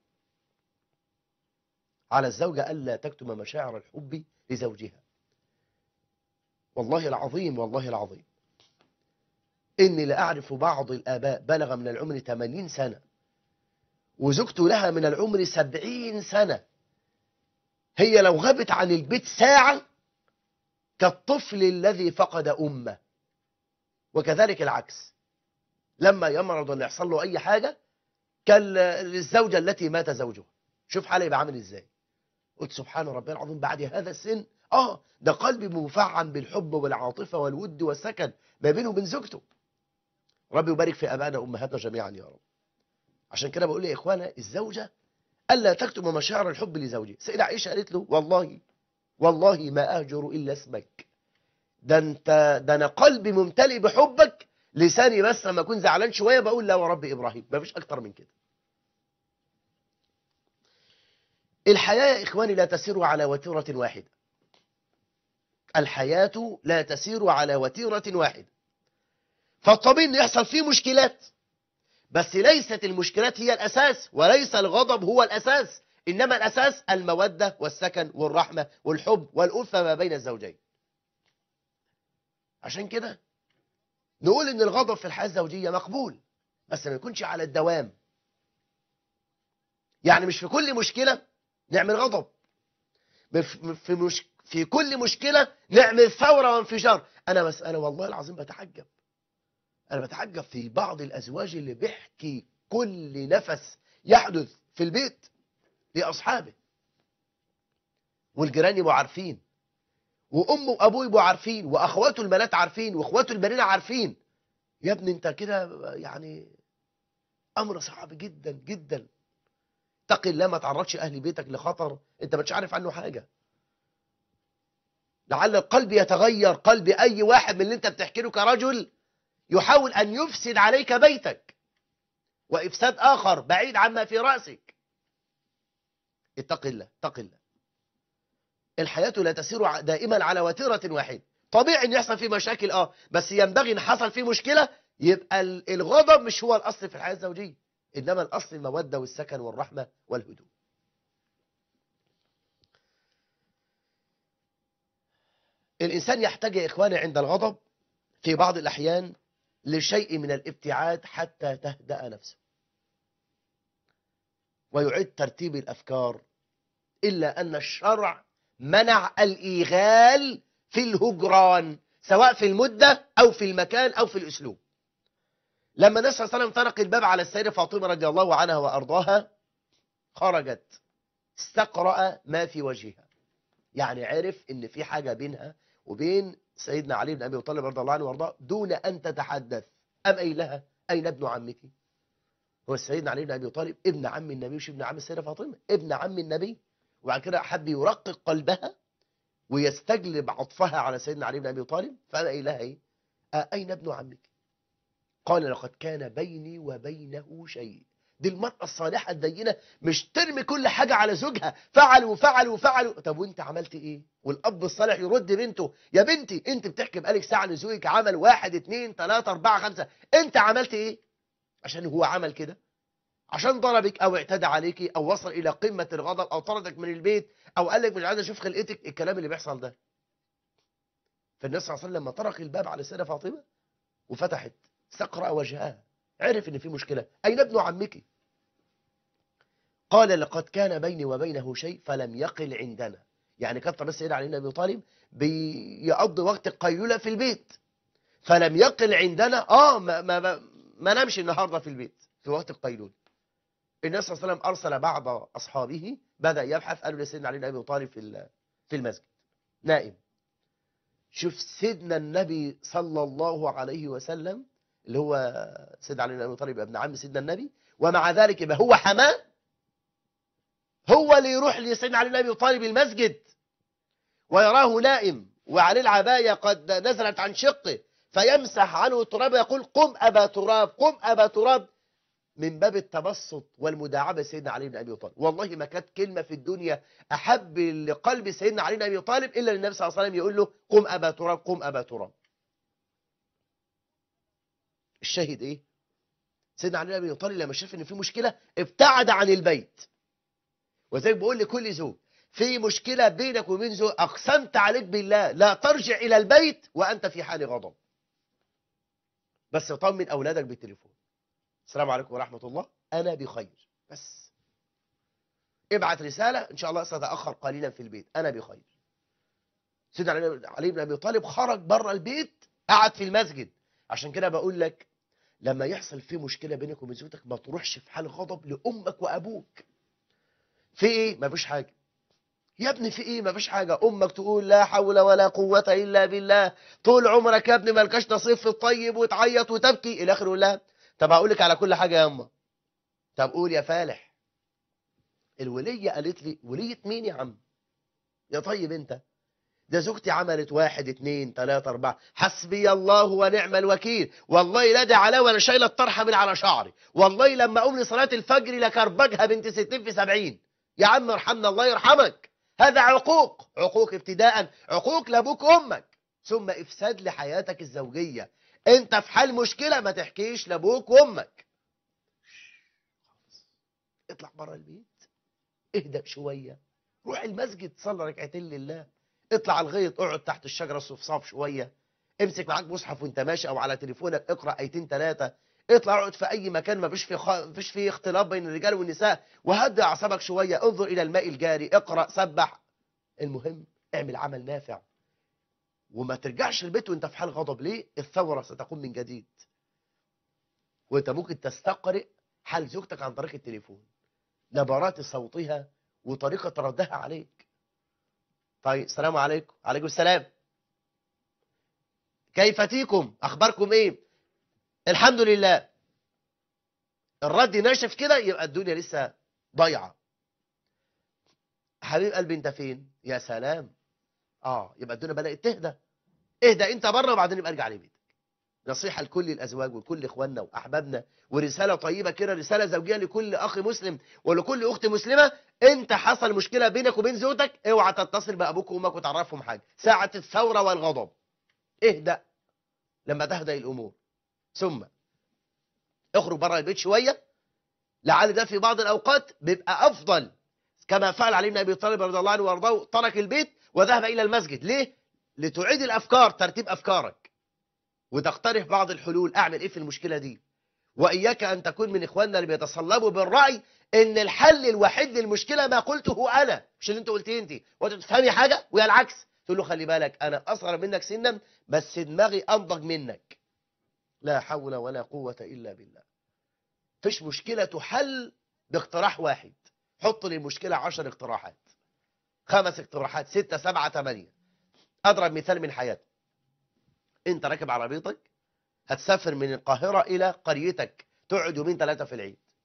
على الزوجه الا تكتم مشاعر الحب لزوجها والله العظيم والله العظيم إني لأعرف بعض الآباء بلغ من العمر 80 سنة وزوجته لها من العمر 70 سنة هي لو غابت عن البيت ساعة كالطفل الذي فقد أمه وكذلك العكس لما يمرض ولا يحصل له أي حاجة كالزوجة التي مات زوجها شوف حاله يبقى عامل إزاي قلت سبحان ربي العظيم بعد هذا السن آه ده قلبي مفعم بالحب والعاطفة والود والسكن ما بينه وبين زوجته ربي يبارك في أبائنا وأمهاتنا جميعا يا رب عشان كده بقول يا إخوانا الزوجة ألا تكتم مشاعر الحب لزوجها سيدة عائشة قالت له والله والله ما أهجر إلا اسمك ده أنت ده أنا قلبي ممتلئ بحبك لساني بس لما أكون زعلان شوية بقول لا ورب إبراهيم ما فيش أكتر من كده الحياة يا إخواني لا تسير على وتيرة واحدة الحياة لا تسير على وتيرة واحدة فالطبيعي ان يحصل فيه مشكلات بس ليست المشكلات هي الأساس وليس الغضب هو الأساس إنما الأساس المودة والسكن والرحمة والحب والألفة ما بين الزوجين عشان كده نقول إن الغضب في الحياة الزوجية مقبول بس ما يكونش على الدوام يعني مش في كل مشكلة نعمل غضب في, مش في كل مشكلة نعمل ثورة وانفجار أنا بس أنا والله العظيم بتعجب أنا بتعجب في بعض الأزواج اللي بيحكي كل نفس يحدث في البيت لأصحابه والجيران يبقوا عارفين وأمه وأبوه يبقوا عارفين وأخواته البنات عارفين وأخواته البنين عارفين يا ابني أنت كده يعني أمر صعب جدا جدا اتقي الله ما تعرضش أهل بيتك لخطر أنت مش عارف عنه حاجة لعل القلب يتغير قلب أي واحد من اللي أنت بتحكي له كرجل يحاول أن يفسد عليك بيتك وإفساد آخر بعيد عما في رأسك اتق الله اتق الله الحياة لا تسير دائما على وتيرة واحدة طبيعي ان يحصل فيه مشاكل اه بس ينبغي ان حصل فيه مشكلة يبقى الغضب مش هو الأصل في الحياة الزوجية إنما الأصل المودة والسكن والرحمة والهدوء الإنسان يحتاج يا إخواني عند الغضب في بعض الأحيان لشيء من الابتعاد حتى تهدأ نفسه ويعيد ترتيب الأفكار إلا أن الشرع منع الإيغال في الهجران سواء في المدة أو في المكان أو في الأسلوب لما النبي صلى الله عليه وسلم طرق الباب على السيدة فاطمة رضي الله عنها وأرضاها خرجت استقرأ ما في وجهها يعني عرف ان في حاجة بينها وبين سيدنا علي بن أبي طالب رضي الله عنه وارضاه دون أن تتحدث أم أي لها أين ابن عمك هو سيدنا علي بن ابي طالب ابن عم النبي مش ابن عم السيده فاطمه ابن عم النبي وبعد كده حب يرقق قلبها ويستجلب عطفها على سيدنا علي بن ابي طالب فقال ايه لها ايه آه، اين ابن عمك قال لقد كان بيني وبينه شيء دي المرأة الصالحة الدينة مش ترمي كل حاجة على زوجها فعل وفعل وفعل طب وانت عملت ايه والاب الصالح يرد بنته يا بنتي انت بتحكي بقالك ساعة لزوجك عمل واحد اتنين تلاتة اربعة خمسة انت عملت ايه عشان هو عمل كده عشان ضربك او اعتدى عليكي او وصل الى قمة الغضب او طردك من البيت او قال لك مش عايز اشوف خلقتك الكلام اللي بيحصل ده فالنبي صلى الله عليه وسلم لما طرق الباب على السيدة فاطمة وفتحت سقرأ وجهها عرف ان في مشكلة اين ابن عمك قال لقد كان بيني وبينه شيء فلم يقل عندنا يعني كانت بس سيدنا علي بن ابي طالب بيقضي وقت القيلولة في البيت فلم يقل عندنا اه ما, ما, ما, ما نمشي النهارده في البيت في وقت القيلولة النبي صلى الله عليه وسلم ارسل بعض اصحابه بدا يبحث قالوا لسيدنا علي بن ابي طالب في ال- في المسجد نائم شوف سيدنا النبي صلى الله عليه وسلم اللي هو سيدنا علي بن ابي طالب ابن عم سيدنا النبي ومع ذلك يبقى هو حماه هو اللي يروح لسيدنا علي بن ابي طالب المسجد ويراه نائم وعليه العبايه قد نزلت عن شقه فيمسح عنه التراب ويقول قم ابا تراب قم ابا تراب من باب التبسط والمداعبه سيدنا علي بن ابي طالب والله ما كانت كلمه في الدنيا احب لقلب سيدنا علي بن ابي طالب الا ان النبي صلى الله عليه وسلم يقول له قم ابا تراب قم ابا تراب الشاهد ايه سيدنا علي بن ابي طالب لما شاف ان في مشكله ابتعد عن البيت وزي بقول لكل زوج في مشكله بينك وبين زوج اقسمت عليك بالله لا ترجع الى البيت وانت في حال غضب بس طمن اولادك بالتليفون السلام عليكم ورحمه الله انا بخير بس ابعت رساله ان شاء الله ساتاخر قليلا في البيت انا بخير سيدنا علي- علي بن ابي طالب خرج بره البيت قعد في المسجد عشان كده بقول لك لما يحصل في مشكله بينك وبين زوجتك ما تروحش في حال غضب لامك وابوك في ايه مفيش حاجه يا ابني في ايه مفيش حاجه امك تقول لا حول ولا قوه الا بالله طول عمرك يا ابني مالكش نصيب في الطيب وتعيط وتبكي الى اخره يقول لها طب هقول لك على كل حاجه يا اما طب قول يا فالح الوليه قالت لي وليه مين يا عم يا طيب انت ده زوجتي عملت واحد اتنين تلاتة اربعة حسبي الله ونعم الوكيل والله لا ده علاوة انا شايلة الطرحة من على شعري والله لما اقوم لصلاة الفجر لكربجها بنت ستين في سبعين يا عم ارحمنا الله يرحمك هذا عقوق عقوق ابتداء عقوق لابوك وامك ثم افساد لحياتك الزوجية انت في حال مشكلة ما تحكيش لابوك وامك اطلع بره البيت اهدأ شوية روح المسجد صلي ركعتين لله اطلع على الغيط اقعد تحت الشجرة الصفصاف شوية امسك معاك مصحف وانت ماشي او على تليفونك اقرأ ايتين ثلاثة اطلع اقعد في اي مكان ما فيش فيه خ... فيش فيه اختلاط بين الرجال والنساء وهدي اعصابك شوية انظر الى الماء الجاري اقرأ سبح المهم اعمل عمل نافع وما ترجعش البيت وانت في حال غضب ليه الثورة ستقوم من جديد وانت ممكن تستقرئ حال زوجتك عن طريق التليفون نبرات صوتها وطريقة ردها عليك طيب السلام عليكم عليكم السلام كيف تيكم اخباركم ايه الحمد لله الرد ناشف كده يبقى الدنيا لسه ضايعه حبيب قلبي انت فين يا سلام اه يبقى الدنيا بدات تهدى اهدى انت بره وبعدين يبقى ارجع لبيتك نصيحه لكل الازواج وكل اخواننا واحبابنا ورساله طيبه كده رساله زوجيه لكل اخ مسلم ولكل اخت مسلمه انت حصل مشكله بينك وبين زوجتك اوعى تتصل بابوك وامك وتعرفهم حاجه ساعه الثوره والغضب اهدأ لما تهدأ الامور ثم اخرج بره البيت شويه لعل ده في بعض الاوقات بيبقى افضل كما فعل علي بن ابي طالب رضي الله عنه وارضاه ترك البيت وذهب الى المسجد ليه لتعيد الافكار ترتيب افكارك وتقترح بعض الحلول اعمل ايه في المشكله دي واياك ان تكون من اخواننا اللي بيتصلبوا بالراي ان الحل الوحيد للمشكله ما قلته انا مش اللي انت قلتيه انت وانت تفهمي حاجه وهي العكس تقول له خلي بالك انا اصغر منك سنا بس دماغي انضج منك لا حول ولا قوه الا بالله فيش مشكله تحل باقتراح واحد حط للمشكله عشر اقتراحات خمس اقتراحات ستة سبعة ثمانية أضرب مثال من حياتي أنت راكب عربيتك هتسافر من القاهرة إلى قريتك تقعد يومين ثلاثة في العيد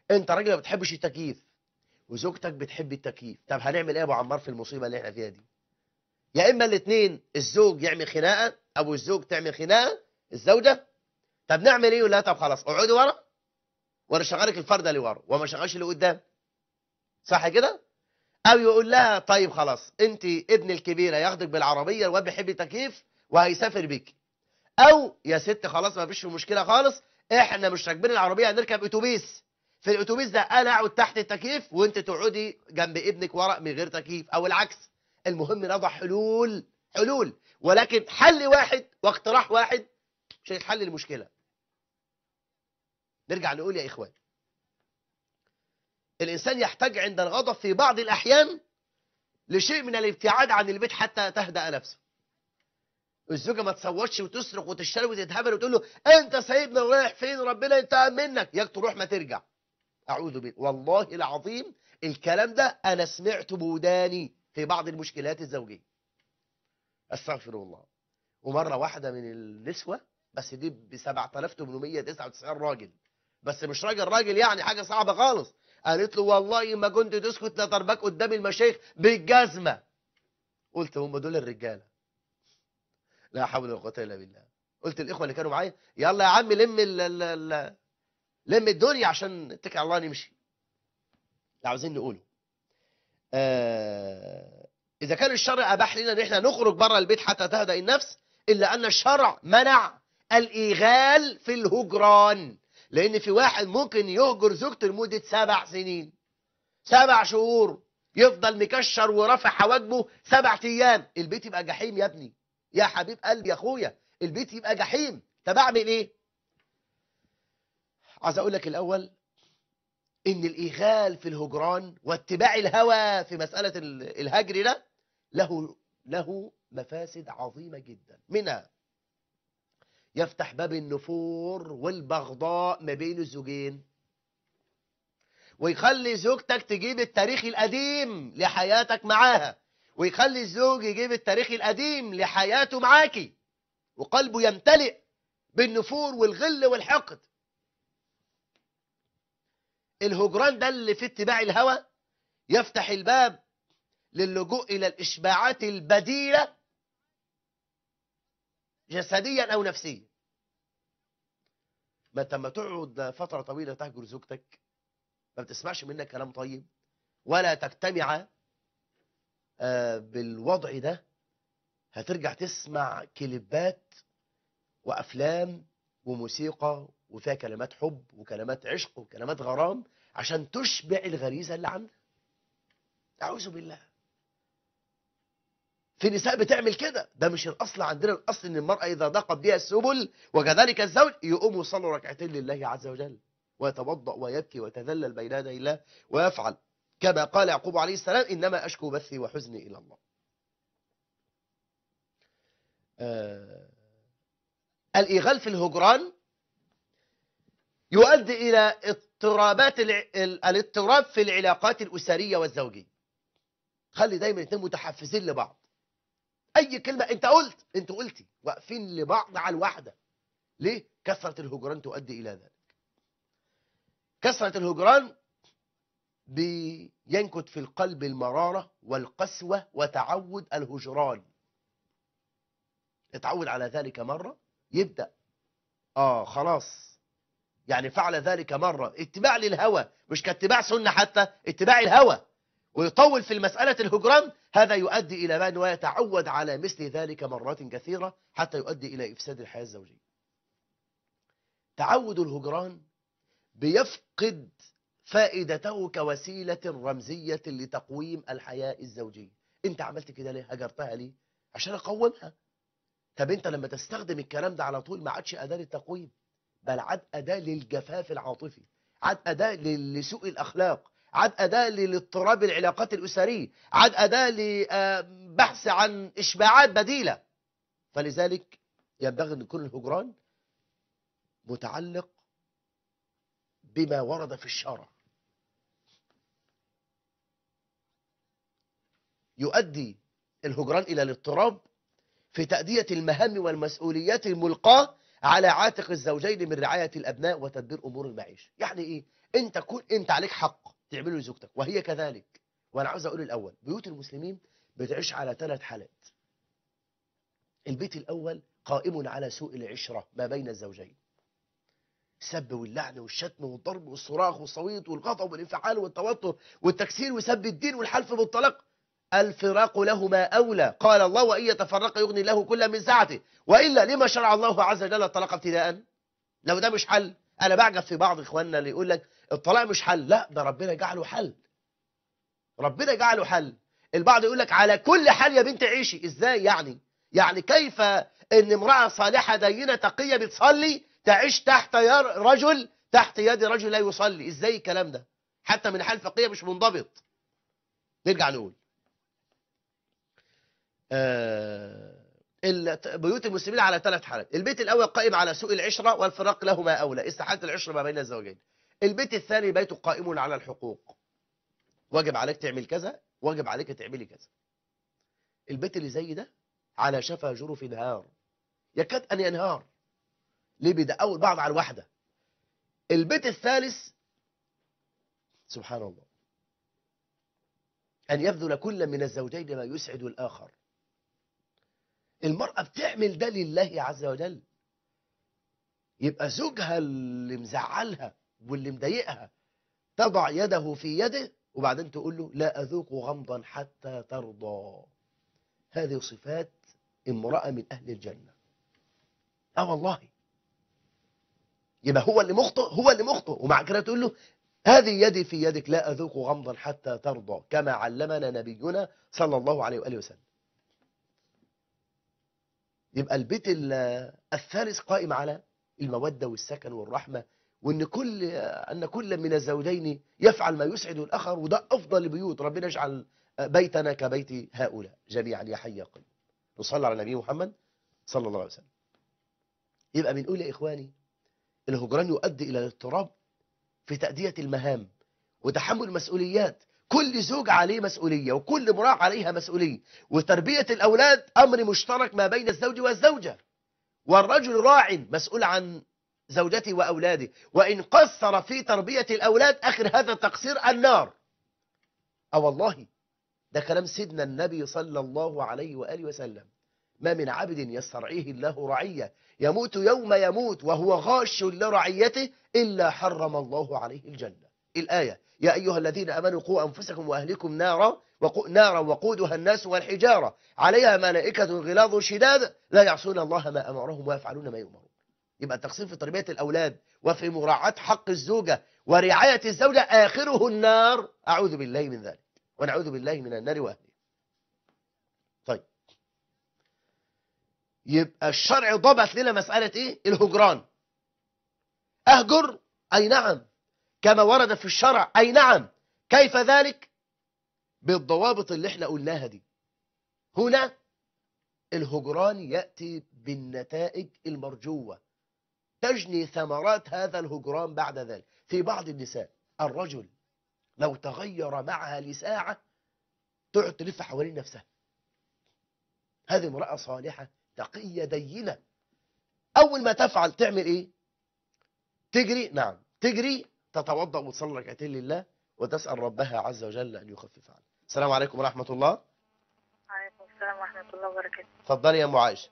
انت راجل ما بتحبش التكييف وزوجتك بتحب التكييف طب هنعمل ايه يا ابو عمار في المصيبه اللي احنا فيها دي يا اما الاثنين الزوج يعمل خناقه او الزوج تعمل خناقه الزوجه طب نعمل ايه ولا طب خلاص اقعدي ورا وانا شغالك الفرده اللي ورا وما شغالش اللي قدام صح كده او يقول لها طيب خلاص انت ابن الكبيره ياخدك بالعربيه الواد بيحب التكييف وهيسافر بيك او يا ست خلاص ما فيش مشكله خالص احنا مش راكبين العربيه هنركب اتوبيس في الاتوبيس ده انا اقعد تحت التكييف وانت تقعدي جنب ابنك ورا من غير تكييف او العكس المهم نضع حلول حلول ولكن حل واحد واقتراح واحد مش هيحل المشكله نرجع نقول يا اخوان الانسان يحتاج عند الغضب في بعض الاحيان لشيء من الابتعاد عن البيت حتى تهدأ نفسه الزوجه ما تصوتش وتصرخ وتشتري وتتهبل وتقول له انت سايبنا ورايح فين ربنا ينتقم منك ياك تروح ما ترجع اعوذ بالله والله العظيم الكلام ده انا سمعته بوداني في بعض المشكلات الزوجيه استغفر الله ومره واحده من النسوه بس دي ب 7899 راجل بس مش راجل راجل يعني حاجه صعبه خالص قالت له والله ما كنت تسكت لضربك قدام المشايخ بالجزمه قلت هم دول الرجاله لا حول ولا قوه الا بالله قلت الاخوه اللي كانوا معايا يلا يا عم لم ال ال ال لم الدنيا عشان نتكل على الله نمشي اللي عاوزين نقوله آه اذا كان الشرع اباح لنا ان احنا نخرج بره البيت حتى تهدأ النفس الا ان الشرع منع الايغال في الهجران لان في واحد ممكن يهجر زوجته لمده سبع سنين سبع شهور يفضل مكشر ورافع حواجبه سبع ايام البيت يبقى جحيم يا ابني يا حبيب قلبي يا اخويا البيت يبقى جحيم طب اعمل ايه عايز اقول لك الاول ان الايغال في الهجران واتباع الهوى في مساله الهجر ده له له مفاسد عظيمه جدا منها يفتح باب النفور والبغضاء ما بين الزوجين ويخلي زوجتك تجيب التاريخ القديم لحياتك معاها ويخلي الزوج يجيب التاريخ القديم لحياته معاكي وقلبه يمتلئ بالنفور والغل والحقد الهجران ده اللي في اتباع الهوى يفتح الباب للجوء إلى الإشباعات البديلة جسديا أو نفسيا ما انت لما تقعد فترة طويلة تهجر زوجتك ما بتسمعش منك كلام طيب ولا تجتمع بالوضع ده هترجع تسمع كليبات وأفلام وموسيقى وفيها كلمات حب وكلمات عشق وكلمات غرام عشان تشبع الغريزة اللي عندها أعوذ بالله في نساء بتعمل كده ده مش الأصل عندنا الأصل إن المرأة إذا ضاقت بها السبل وكذلك الزوج يقوم يصلي ركعتين لله عز وجل ويتوضأ ويبكي ويتذلل بين يدي الله ويفعل كما قال يعقوب عليه السلام إنما أشكو بثي وحزني إلى الله آه الإيغال في الهجران يؤدي إلى اضطرابات الاضطراب في العلاقات الأسرية والزوجية خلي دايما الاثنين متحفزين لبعض أي كلمة أنت قلت أنت قلتي واقفين لبعض على الواحدة ليه؟ كثرة الهجران تؤدي إلى ذلك كثرة الهجران بينكت في القلب المرارة والقسوة وتعود الهجران اتعود على ذلك مرة يبدأ آه خلاص يعني فعل ذلك مرة اتباع للهوى مش كاتباع سنة حتى اتباع الهوى ويطول في المسألة الهجران هذا يؤدي إلى ما أنه يتعود على مثل ذلك مرات كثيرة حتى يؤدي إلى إفساد الحياة الزوجية تعود الهجران بيفقد فائدته كوسيلة رمزية لتقويم الحياة الزوجية انت عملت كده ليه هجرتها ليه عشان اقومها طب انت لما تستخدم الكلام ده على طول ما عادش اداة للتقويم بل عاد اداة للجفاف العاطفي عاد اداة لسوء الاخلاق عاد اداة لاضطراب العلاقات الاسرية عاد اداة لبحث عن اشباعات بديلة فلذلك ينبغي ان يكون الهجران متعلق بما ورد في الشرع يؤدي الهجران إلى الاضطراب في تأدية المهام والمسؤوليات الملقاة على عاتق الزوجين من رعاية الأبناء وتدبير أمور المعيشة يعني إيه؟ انت كون انت عليك حق تعمله لزوجتك وهي كذلك وانا عاوز اقول الاول بيوت المسلمين بتعيش على ثلاث حالات البيت الاول قائم على سوء العشره ما بين الزوجين السب واللعن والشتم والضرب والصراخ والصويت والغضب والانفعال والتوتر والتكسير وسب الدين والحلف بالطلاق الفراق لهما أولى قال الله وإن يتفرق يغني له كل من سعته وإلا لما شرع الله عز وجل الطلاق ابتداء لو ده مش حل أنا بعجب في بعض إخواننا اللي يقول لك الطلاق مش حل لا ده ربنا جعله حل ربنا جعله حل البعض يقول لك على كل حال يا بنت عيشي ازاي يعني يعني كيف ان امرأة صالحة دينة تقية بتصلي تعيش تحت ير- رجل تحت يد رجل لا يصلي ازاي الكلام ده حتى من حال فقهية مش منضبط نرجع نقول آه، ال- بيوت المسلمين على ثلاث حالات البيت الأول قائم على سوء العشرة والفراق لهما أولى استحالة العشرة ما بين الزوجين البيت الثاني بيت قائم على الحقوق واجب عليك تعمل كذا واجب عليك تعملي كذا البيت اللي زي ده على شفا جرف نهار يكاد أن ينهار ليه بيدقوا البعض على الواحدة البيت الثالث سبحان الله أن يبذل كل من الزوجين ما يسعد الآخر المرأة بتعمل ده لله عز وجل يبقى زوجها اللي مزعلها واللي مضايقها تضع يده في يده وبعدين تقول له لا أذوق غمضا حتى ترضى هذه صفات امرأة من أهل الجنة اه والله يبقى هو اللي مخطئ هو اللي مخطئ ومع كده تقول له هذه يدي في يدك لا أذوق غمضا حتى ترضى كما علمنا نبينا صلى الله عليه وآله وسلم يبقى البيت ال- الثالث قائم على المودة والسكن والرحمة وأن كل أن كل من الزوجين يفعل ما يسعد الآخر وده أفضل البيوت ربنا يجعل بيتنا كبيت هؤلاء جميعا يا حي يا قيوم نصلي على نبي محمد صلى الله عليه وسلم يبقى بنقول يا إخواني الهجران يؤدي إلى الاضطراب في تأدية المهام وتحمل المسؤوليات كل زوج عليه مسؤولية وكل امرأة عليها مسؤولية وتربية الأولاد أمر مشترك ما بين الزوج والزوجة والرجل راع مسؤول عن زوجته وأولاده وإن قصر في تربية الأولاد آخر هذا التقصير النار أه والله ده كلام سيدنا النبي صلى الله عليه وآله وسلم ما من عبد يسترعيه الله رعية يموت يوم يموت وهو غاش لرعيته إلا حرم الله عليه الجنة الآية يا أيها الذين أمنوا قوا أنفسكم وأهلكم نارا وقو نارا وقودها الناس والحجارة عليها ملائكة غلاظ شداد لا يعصون الله ما أمرهم ويفعلون ما يؤمرون يبقى التقصير في تربية الأولاد وفي مراعاة حق الزوجة ورعاية الزوجة آخره النار أعوذ بالله من ذلك ونعوذ بالله من النار وأهله طيب يبقى الشرع ضبط لنا مسألة إيه؟ الهجران أهجر أي نعم كما ورد في الشرع أي نعم كيف ذلك بالضوابط اللي احنا قلناها دي هنا الهجران يأتي بالنتائج المرجوة تجني ثمرات هذا الهجران بعد ذلك في بعض النساء الرجل لو تغير معها لساعة تقعد تلف حوالين نفسها هذه امرأة صالحة تقية دينة أول ما تفعل تعمل إيه تجري نعم تجري تتوضأ وتصلي ركعتين لله وتسأل ربها عز وجل أن يخفف عنها السلام عليكم ورحمة الله وعليكم السلام ورحمة الله وبركاته اتفضلي يا أم عائشة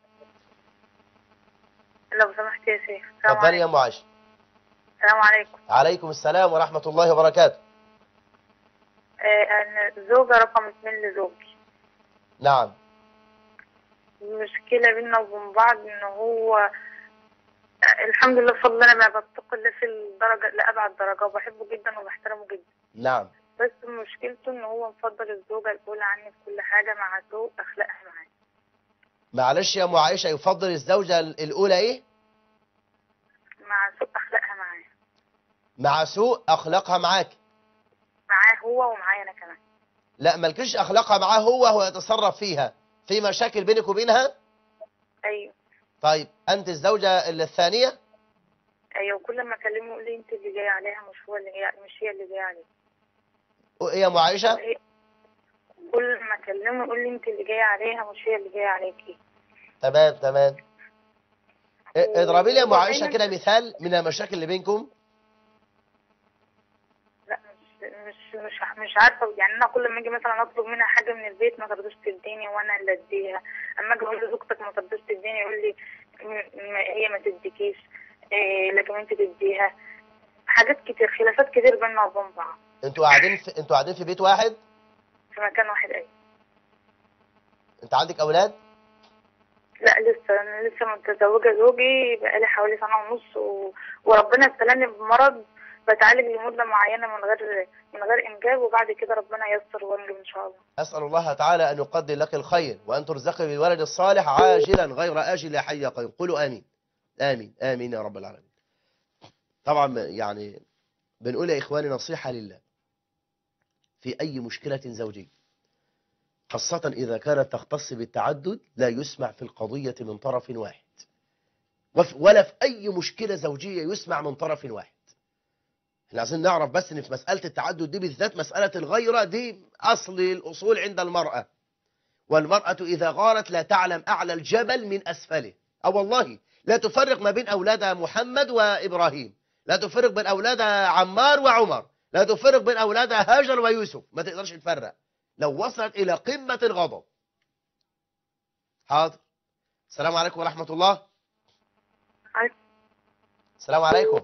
لو سمحت يا شيخ السلام اتفضلي يا عليكم أم عائشة السلام عليكم عليكم السلام ورحمة الله وبركاته آه أنا زوجة رقم اتنين لزوجي نعم المشكلة بينا وبين بعض إن هو آه، الحمد لله بفضل الله أنا بتقي الله في الدرجة لأبعد درجة وبحبه جدا وبحترمه جدا نعم بس مشكلته إن هو مفضل الزوجة الأولى عني في كل حاجة مع سوء أخلاقها معاه معلش يا أم عائشة يفضل الزوجة الأولى إيه مع سوء أخلاقها معاه مع سوء أخلاقها معاك معاه هو ومعايا أنا كمان لا ملكش أخلاقها معاه هو هو يتصرف فيها في مشاكل بينك وبينها أيوه طيب أنت الزوجة الثانية أيوه كل ما أكلمه يقول لي أنت اللي جاية عليها مش هو اللي جاي مش هي اللي جاية عليها إيه يا أم عائشة هي- كل ما اكلمه يقول لي انت اللي جايه عليها مش هي اللي جايه عليكي تمام تمام إيه، اضربي لي يا أم هو عائشة دايماً- كده مثال من المشاكل اللي بينكم مش مش مش عارفه يعني انا كل ما اجي مثلا اطلب منها حاجه من البيت ما ترضاش تديني وانا اللي اديها اما اجي اقول لزوجتك ما ترضاش تديني يقول لي م- م- هي ما تديكيش إيه لكن انت تديها حاجات كتير خلافات كتير بينا وبين بعض انتوا قاعدين في انتوا قاعدين في بيت واحد في مكان واحد ايه انت عندك اولاد لا لسه انا لسه متزوجه زوجي بقالي حوالي سنه ونص و... وربنا ابتلاني بمرض بتعالج لمده معينه من غير من غير انجاب وبعد كده ربنا ييسر وانجب ان شاء الله اسال الله تعالى ان يقدر لك الخير وان ترزقي بالولد الصالح عاجلا غير اجل يا حي يا قيوم قولوا امين امين امين يا رب العالمين طبعا يعني بنقول يا اخواني نصيحه لله في اي مشكله زوجيه خاصة إذا كانت تختص بالتعدد لا يسمع في القضية من طرف واحد وف- ولا في أي مشكلة زوجية يسمع من طرف واحد احنا عايزين نعرف بس ان في مسألة التعدد دي بالذات مسألة الغيرة دي أصل الأصول عند المرأة والمرأة إذا غارت لا تعلم أعلى الجبل من أسفله أو والله لا تفرق ما بين أولادها محمد وإبراهيم لا تفرق بين أولادها عمار وعمر لا تفرق بين أولادها هاجر ويوسف ما تقدرش تفرق لو وصلت إلى قمة الغضب حاضر السلام عليكم ورحمة الله عليكم. السلام عليكم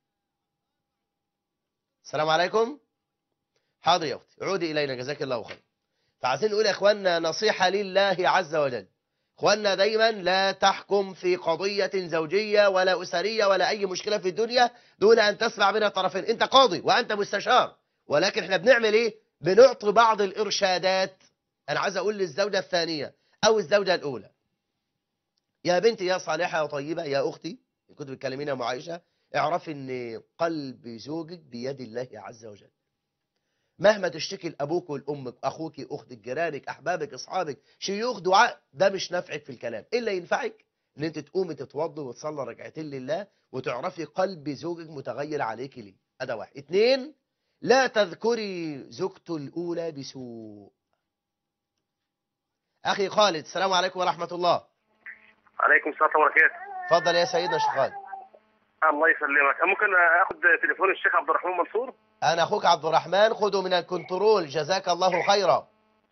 السلام عليكم حاضر يا أختي عودي إلينا جزاك الله خير فعايزين نقول يا إخواننا نصيحة لله عز وجل إخواننا دايما لا تحكم في قضية زوجية ولا أسرية ولا أي مشكلة في الدنيا دون أن تسمع من الطرفين أنت قاضي وأنت مستشار ولكن احنا بنعمل إيه بنعطي بعض الإرشادات أنا عايز أقول للزوجة الثانية أو الزوجة الأولى يا بنتي يا صالحة وطيبة يا أختي إن كنت بتكلمين يا أم عائشة اعرفي أن قلب زوجك بيد الله عز وجل مهما تشتكي لأبوك والأمك أخوك أختك جيرانك أحبابك أصحابك شيوخ دعاء ده مش نافعك في الكلام إلا ينفعك ان انت تقومي تتوضي وتصلي ركعتين لله وتعرفي قلب زوجك متغير عليك ليه ادي واحد اتنين لا تذكري زوجته الاولى بسوء اخي خالد السلام عليكم ورحمه الله عليكم السلام وبركاته اتفضل يا سيدنا الشيخ خالد الله يسلمك ممكن اخذ تليفون الشيخ عبد الرحمن منصور انا اخوك عبد الرحمن خده من الكنترول جزاك الله خيرا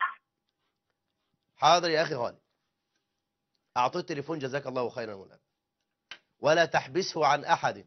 حاضر يا اخي خالد اعطيه التليفون جزاك الله خيرا مولانا ولا تحبسه عن احد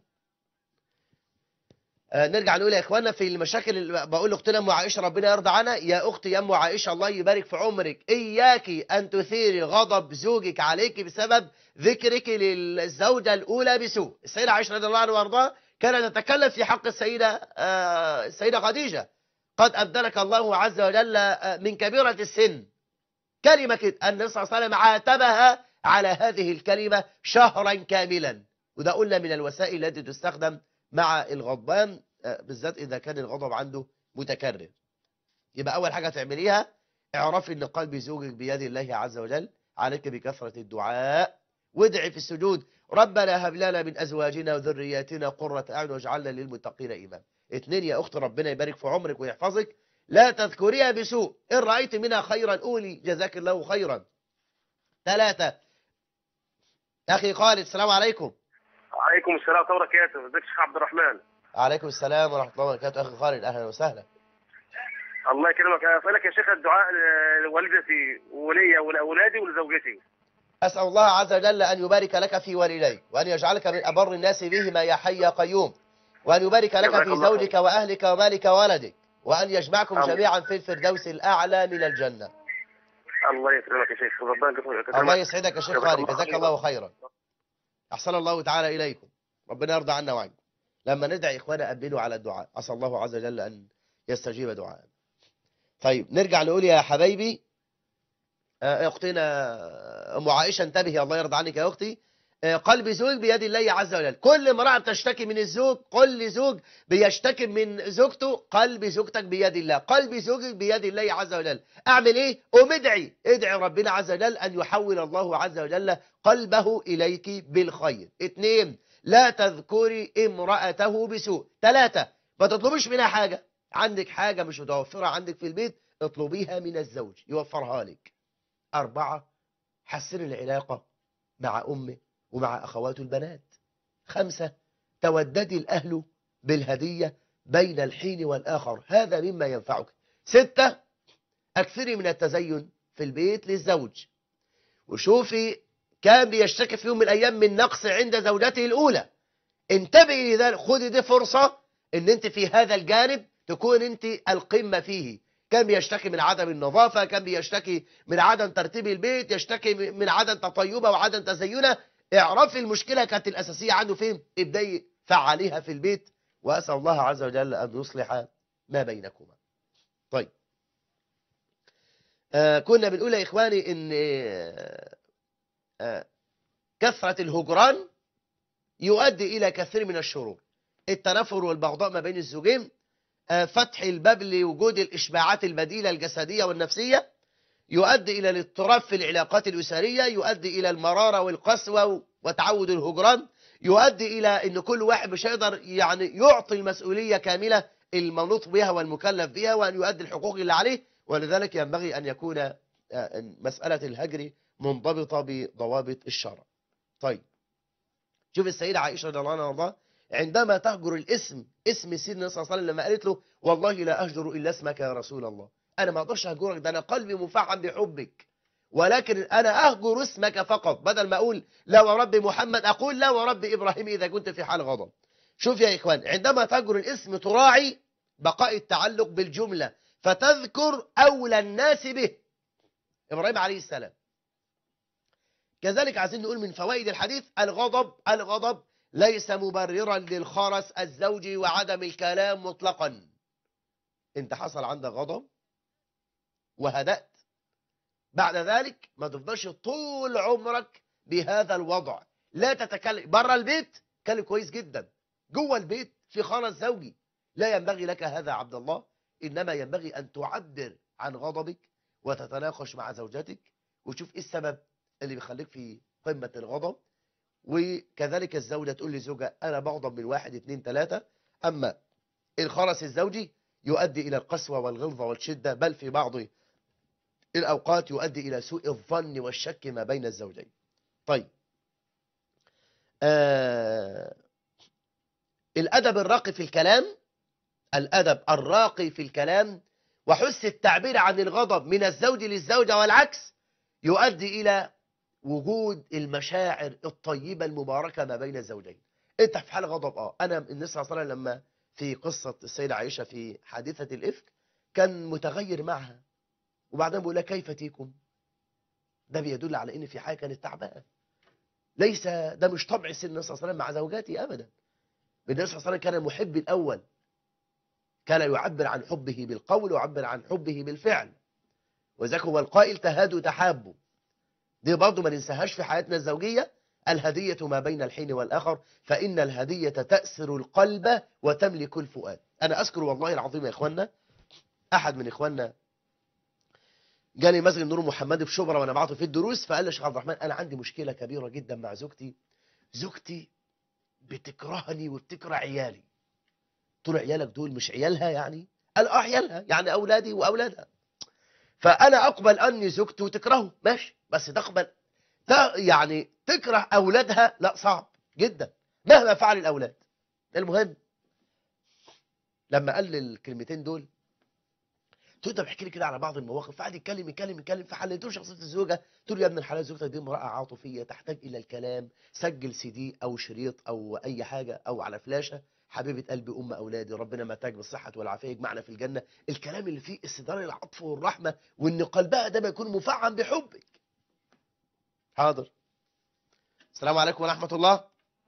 آه، نرجع نقول يا اخوانا في المشاكل اللي بقول لاختنا ام عائشه ربنا يرضى عنها يا اختي يا ام عائشه الله يبارك في عمرك اياك ان تثيري غضب زوجك عليك بسبب ذكرك للزوجه الاولى بسوء السيده عائشه رضي الله عنها وارضاها كانت تتكلم في حق السيده آه، السيده خديجه قد ابدلك الله عز وجل آه، من كبيره السن كلمه كده النبي صلى الله عليه وسلم عاتبها على هذه الكلمه شهرا كاملا وده قلنا من الوسائل التي تستخدم مع الغضبان آه، بالذات إذا كان الغضب عنده متكرر يبقى أول حاجة تعمليها اعرفي أن قلب زوجك بيد الله عز وجل عليك بكثرة الدعاء وادعي في السجود ربنا هب لنا من أزواجنا وذرياتنا قرة أعين واجعلنا للمتقين إمام اثنين يا أخت ربنا يبارك في عمرك ويحفظك لا تذكريها بسوء إن رأيت منها خيرا قولي جزاك الله خيرا ثلاثة أخي خالد السلام عليكم عليكم السلام ورحمه الله وبركاته ازيك يا شيخ عبد الرحمن عليكم السلام ورحمة الله وبركاته أخي خالد أهلا وسهلا الله يكرمك اسالك يا شيخ الدعاء لوالدتي ولي ولاولادي ولزوجتي أسأل الله عز وجل أن يبارك لك في والديك وأن يجعلك من أبر الناس بهما يا حي يا قيوم وأن يبارك لك جزاك في الله زوجك وأهلك ومالك وولدك وأن يجمعكم آمين. جميعا في الفردوس الأعلى من الجنة الله يكرمك يا شيخ ربنا يكرمك الله يسعدك يا شيخ جزاك خالد الله جزاك خيرا. الله خيرا أحسن الله تعالى إليكم ربنا يرضى عنا وعنكم لما ندعي إخوانا أبلوا على الدعاء أسأل الله عز وجل أن يستجيب دعاء طيب نرجع نقول يا حبايبي آه، أختنا أم عائشة انتبهي الله يرضى عنك يا أختي آه، قلب زوج بيد الله عز وجل كل امرأة بتشتكي من الزوج كل زوج بيشتكي من زوجته قلب زوجتك بيد الله قلب زوجك بيد الله عز وجل أعمل إيه؟ قوم ادعي ادعي ربنا عز وجل أن يحول الله عز وجل قلبه إليك بالخير اثنين لا تذكري امرأته بسوء ثلاثة ما تطلبيش منها حاجة عندك حاجة مش متوفرة عندك في البيت اطلبيها من الزوج يوفرها لك أربعة حسن العلاقة مع أمه ومع أخواته البنات خمسة توددي الأهل بالهدية بين الحين والآخر هذا مما ينفعك ستة أكثري من التزين في البيت للزوج وشوفي كان بيشتكي في يوم من الأيام من نقص عند زوجته الأولى انتبهي لذلك خذي دي فرصة ان انت في هذا الجانب تكون انت القمة فيه كان بيشتكي من عدم النظافة كان بيشتكي من عدم ترتيب البيت يشتكي من عدم تطيبه وعدم تزينه اعرفي المشكلة كانت الأساسية عنده فين ابدأي فعليها في البيت وأسأل الله عز وجل أن يصلح ما بينكما طيب آه كنا بنقول يا إخواني إن آه آه كثرة الهجران يؤدي إلى كثير من الشرور التنافر والبغضاء ما بين الزوجين آه فتح الباب لوجود الإشباعات البديلة الجسدية والنفسية يؤدي إلى الاضطراب في العلاقات الأسرية يؤدي إلى المرارة والقسوة وتعود الهجران يؤدي إلى أن كل واحد مش هيقدر يعني يعطي المسؤولية كاملة المنوط بها والمكلف بها وأن يؤدي الحقوق اللي عليه ولذلك ينبغي أن يكون مسألة الهجر منضبطة بضوابط الشرع طيب شوف السيدة عائشة رضي الله عنها وارضاها عندما تهجر الاسم اسم سيدنا صلى الله عليه وسلم لما قالت له والله لا أهجر إلا اسمك يا رسول الله أنا ما أقدرش أهجرك ده أنا قلبي مفعم بحبك ولكن أنا أهجر اسمك فقط بدل ما أقول لا ورب محمد أقول لا ورب إبراهيم إذا كنت في حال غضب شوف يا إخوان عندما تهجر الاسم تراعي بقاء التعلق بالجملة فتذكر أولى الناس به إبراهيم عليه السلام كذلك عايزين نقول من فوائد الحديث الغضب الغضب ليس مبررا للخرس الزوجي وعدم الكلام مطلقا انت حصل عندك غضب وهدأت بعد ذلك ما تفضلش طول عمرك بهذا الوضع لا تتكلم بره البيت كلم كويس جدا جوه البيت في خرس زوجي لا ينبغي لك هذا عبد الله إنما ينبغي أن تعبر عن غضبك وتتناقش مع زوجتك وتشوف إيه السبب اللي بيخليك في قمة الغضب وكذلك الزوجة تقول لزوجها أنا بغضب من واحد اتنين تلاتة أما الخرس الزوجي يؤدي إلى القسوة والغلظة والشدة بل في بعض الأوقات يؤدي إلى سوء الظن والشك ما بين الزوجين طيب آه الأدب الراقي في الكلام الأدب الراقي في الكلام وحس التعبير عن الغضب من الزوج للزوجة والعكس يؤدي إلى وجود المشاعر الطيبة المباركة ما بين الزوجين انت في حال غضب اه انا النبي صلى الله عليه وسلم لما في قصة السيدة عائشة في حادثة الإفك كان متغير معها وبعدين بيقول لها كيف تيكم ده بيدل على ان في حاجة كانت تعبانه ليس ده مش طبع سيدنا النبي صلى الله عليه وسلم مع زوجاته ابدا النبي صلى الله عليه وسلم كان المحب الاول كان يعبر عن حبه بالقول ويعبر عن حبه بالفعل وذاك هو القائل تهادوا تحابوا دي برضه ما ننساهاش في حياتنا الزوجية الهدية ما بين الحين والآخر فإن الهدية تأسر القلب وتملك الفؤاد أنا أذكر والله العظيم يا إخوانا أحد من إخواننا جاني مسجد نور محمد في شبرا وأنا بعته في الدروس فقال لي شيخ عبد الرحمن أنا عندي مشكلة كبيرة جدا مع زوجتي زوجتي بتكرهني وبتكره عيالي قلت له عيالك دول مش عيالها يعني قال اه عيالها يعني أولادي وأولادها فأنا أقبل أني زوجتي وتكرهه ماشي بس تقبل يعني تكره أولادها لا صعب جدا مهما فعل الأولاد المهم لما قال لي الكلمتين دول تقدر تحكي لي كده على بعض المواقف فقعد يتكلم يتكلم يتكلم فحليته شخصيه الزوجه قلت له يا ابن الحلال زوجتك دي امراه عاطفيه تحتاج الى الكلام سجل سي دي او شريط او اي حاجه او على فلاشه حبيبه قلبي ام اولادي ربنا متاج بالصحه والعافيه يجمعنا في الجنه الكلام اللي فيه استدار العطف والرحمه وان قلبها ده بيكون مفعم بحبك حاضر السلام عليكم ورحمه الله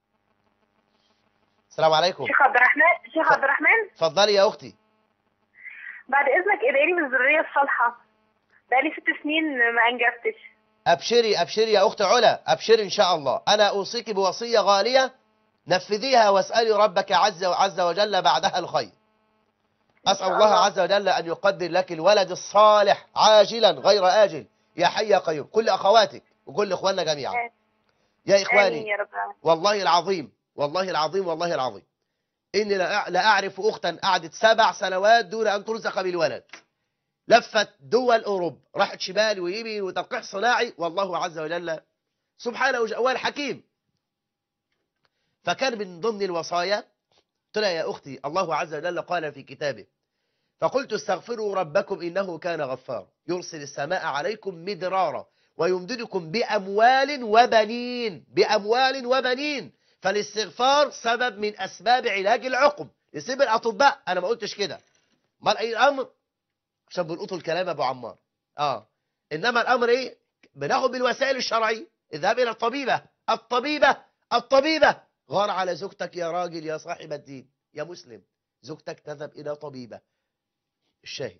السلام عليكم شيخ عبد الرحمن شيخ عبد الرحمن اتفضلي يا اختي بعد اذنك ادعي لي بالذريه الصالحه بقالي ست سنين ما انجبتش ابشري ابشري يا اخت علا ابشري ان شاء الله انا اوصيك بوصيه غاليه نفذيها واسالي ربك عز وعز وجل بعدها الخير اسال الله عز وجل ان يقدر لك الولد الصالح عاجلا غير اجل يا حي يا قيوم كل اخواتك وكل اخواننا جميعا يا امين اخواني يا رب العالمين والله العظيم والله العظيم والله العظيم إني لا لا أعرف أختا قعدت سبع سنوات دون أن ترزق بالولد لفت دول أوروبا راحت شمال ويمين وتلقيح صناعي والله عز وجل سبحانه وجل حكيم فكان من ضمن الوصايا قلت لها يا أختي الله عز وجل قال في كتابه فقلت استغفروا ربكم إنه كان غفار يرسل السماء عليكم مدرارا ويمددكم بأموال وبنين بأموال وبنين فالاستغفار سبب من أسباب علاج العقم يسيب الأطباء أنا ما قلتش كده ما أي الأمر عشان بنقطوا الكلام يا أبو عمار آه إنما الأمر إيه بناخد بالوسائل الشرعية اذهب إلى الطبيبة الطبيبة الطبيبة غار على زوجتك يا راجل يا صاحب الدين يا مسلم زوجتك تذهب إلى طبيبة الشاهد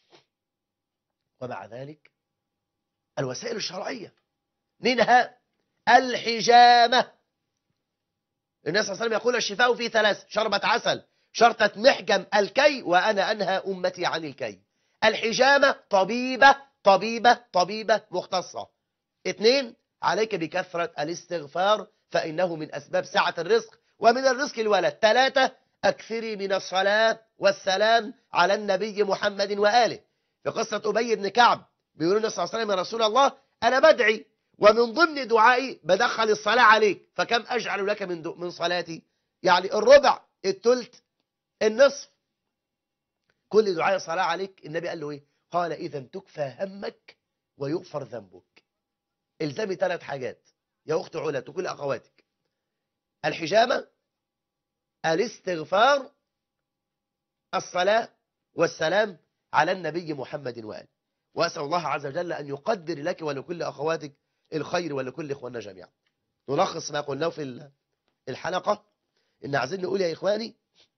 ومع ذلك الوسائل الشرعية منها الحجامة النبي صلى الله عليه وسلم يقول الشفاء في ثلاث شربة عسل شرطة محجم الكي وأنا أنهى أمتي عن الكي الحجامة طبيبة طبيبة طبيبة مختصة اثنين عليك بكثرة الاستغفار فإنه من أسباب سعة الرزق ومن الرزق الولد ثلاثة أكثري من الصلاة والسلام على النبي محمد وآله في قصة أبي بن كعب بيقول النبي صلى الله عليه وسلم يا رسول الله أنا بدعي ومن ضمن دعائي بدخل الصلاة عليك فكم أجعل لك من من صلاتي يعني الربع الثلث النصف كل دعاء صلاة عليك النبي قال له إيه قال إذا تكفى همك ويغفر ذنبك الزمي ثلاث حاجات يا أخت علا تقول أخواتك الحجامة الاستغفار الصلاة والسلام على النبي محمد وآله وأسأل الله عز وجل أن يقدر لك ولكل أخواتك الخير ولكل إخواننا جميعا نلخص ما قلناه في الحلقة إن عايزين نقول يا إخواني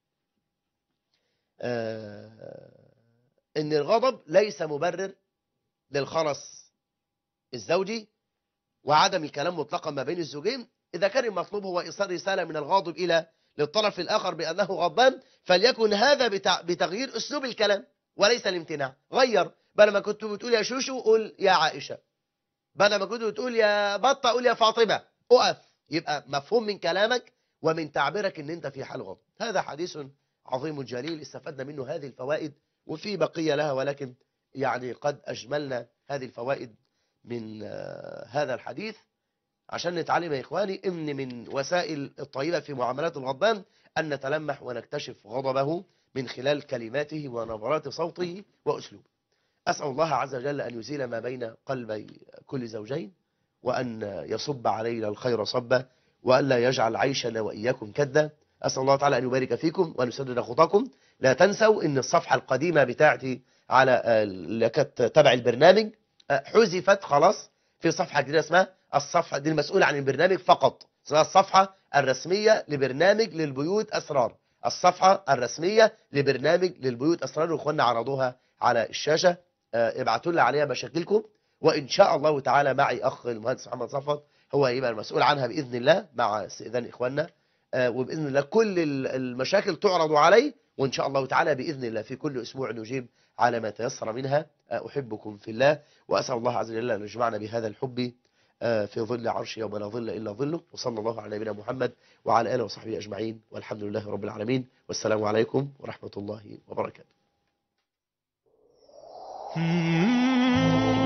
آه إن الغضب ليس مبرر للخرس الزوجي وعدم الكلام مطلقا ما بين الزوجين إذا كان المطلوب هو إيصال رسالة من الغاضب إلى للطرف الآخر بأنه غضبان فليكن هذا بتغيير أسلوب الكلام وليس الامتناع غير بدل ما كنت بتقول يا شوشو قول يا عائشة بدل ما كنت بتقول يا بطة قول يا فاطمة أقف يبقى مفهوم من كلامك ومن تعبيرك ان انت في حال غضب هذا حديث عظيم جليل استفدنا منه هذه الفوائد وفي بقية لها ولكن يعني قد أجملنا هذه الفوائد من هذا الحديث عشان نتعلم يا إخواني إن من وسائل الطيبة في معاملات الغضبان أن نتلمح ونكتشف غضبه من خلال كلماته ونبرات صوته وأسلوبه أسأل الله عز وجل أن يزيل ما بين قلبي كل زوجين وأن يصب علينا الخير صبا وأن لا يجعل عيشنا وإياكم كدا أسأل الله تعالى أن يبارك فيكم وأن يسدد خطاكم لا تنسوا أن الصفحة القديمة بتاعتي على اللي كانت تبع البرنامج حذفت خلاص في صفحة جديدة اسمها الصفحة دي المسؤولة عن البرنامج فقط اسمها الصفحة الرسمية لبرنامج للبيوت أسرار الصفحة الرسمية لبرنامج للبيوت أسرار وإخواننا عرضوها على الشاشة ابعتوا لي عليها مشاكلكم وإن شاء الله تعالى معي أخ المهندس محمد صفوت هو يبقى المسؤول عنها بإذن الله مع استئذان إخواننا وبإذن الله كل المشاكل تعرض عليه وإن شاء الله تعالى بإذن الله في كل أسبوع نجيب على ما تيسر منها أحبكم في الله وأسأل الله عز وجل أن يجمعنا بهذا الحب في ظل عرش يوم لا ظل إلا ظله وصلى الله على نبينا محمد وعلى آله وصحبه أجمعين والحمد لله رب العالمين والسلام عليكم ورحمة الله وبركاته Hmm.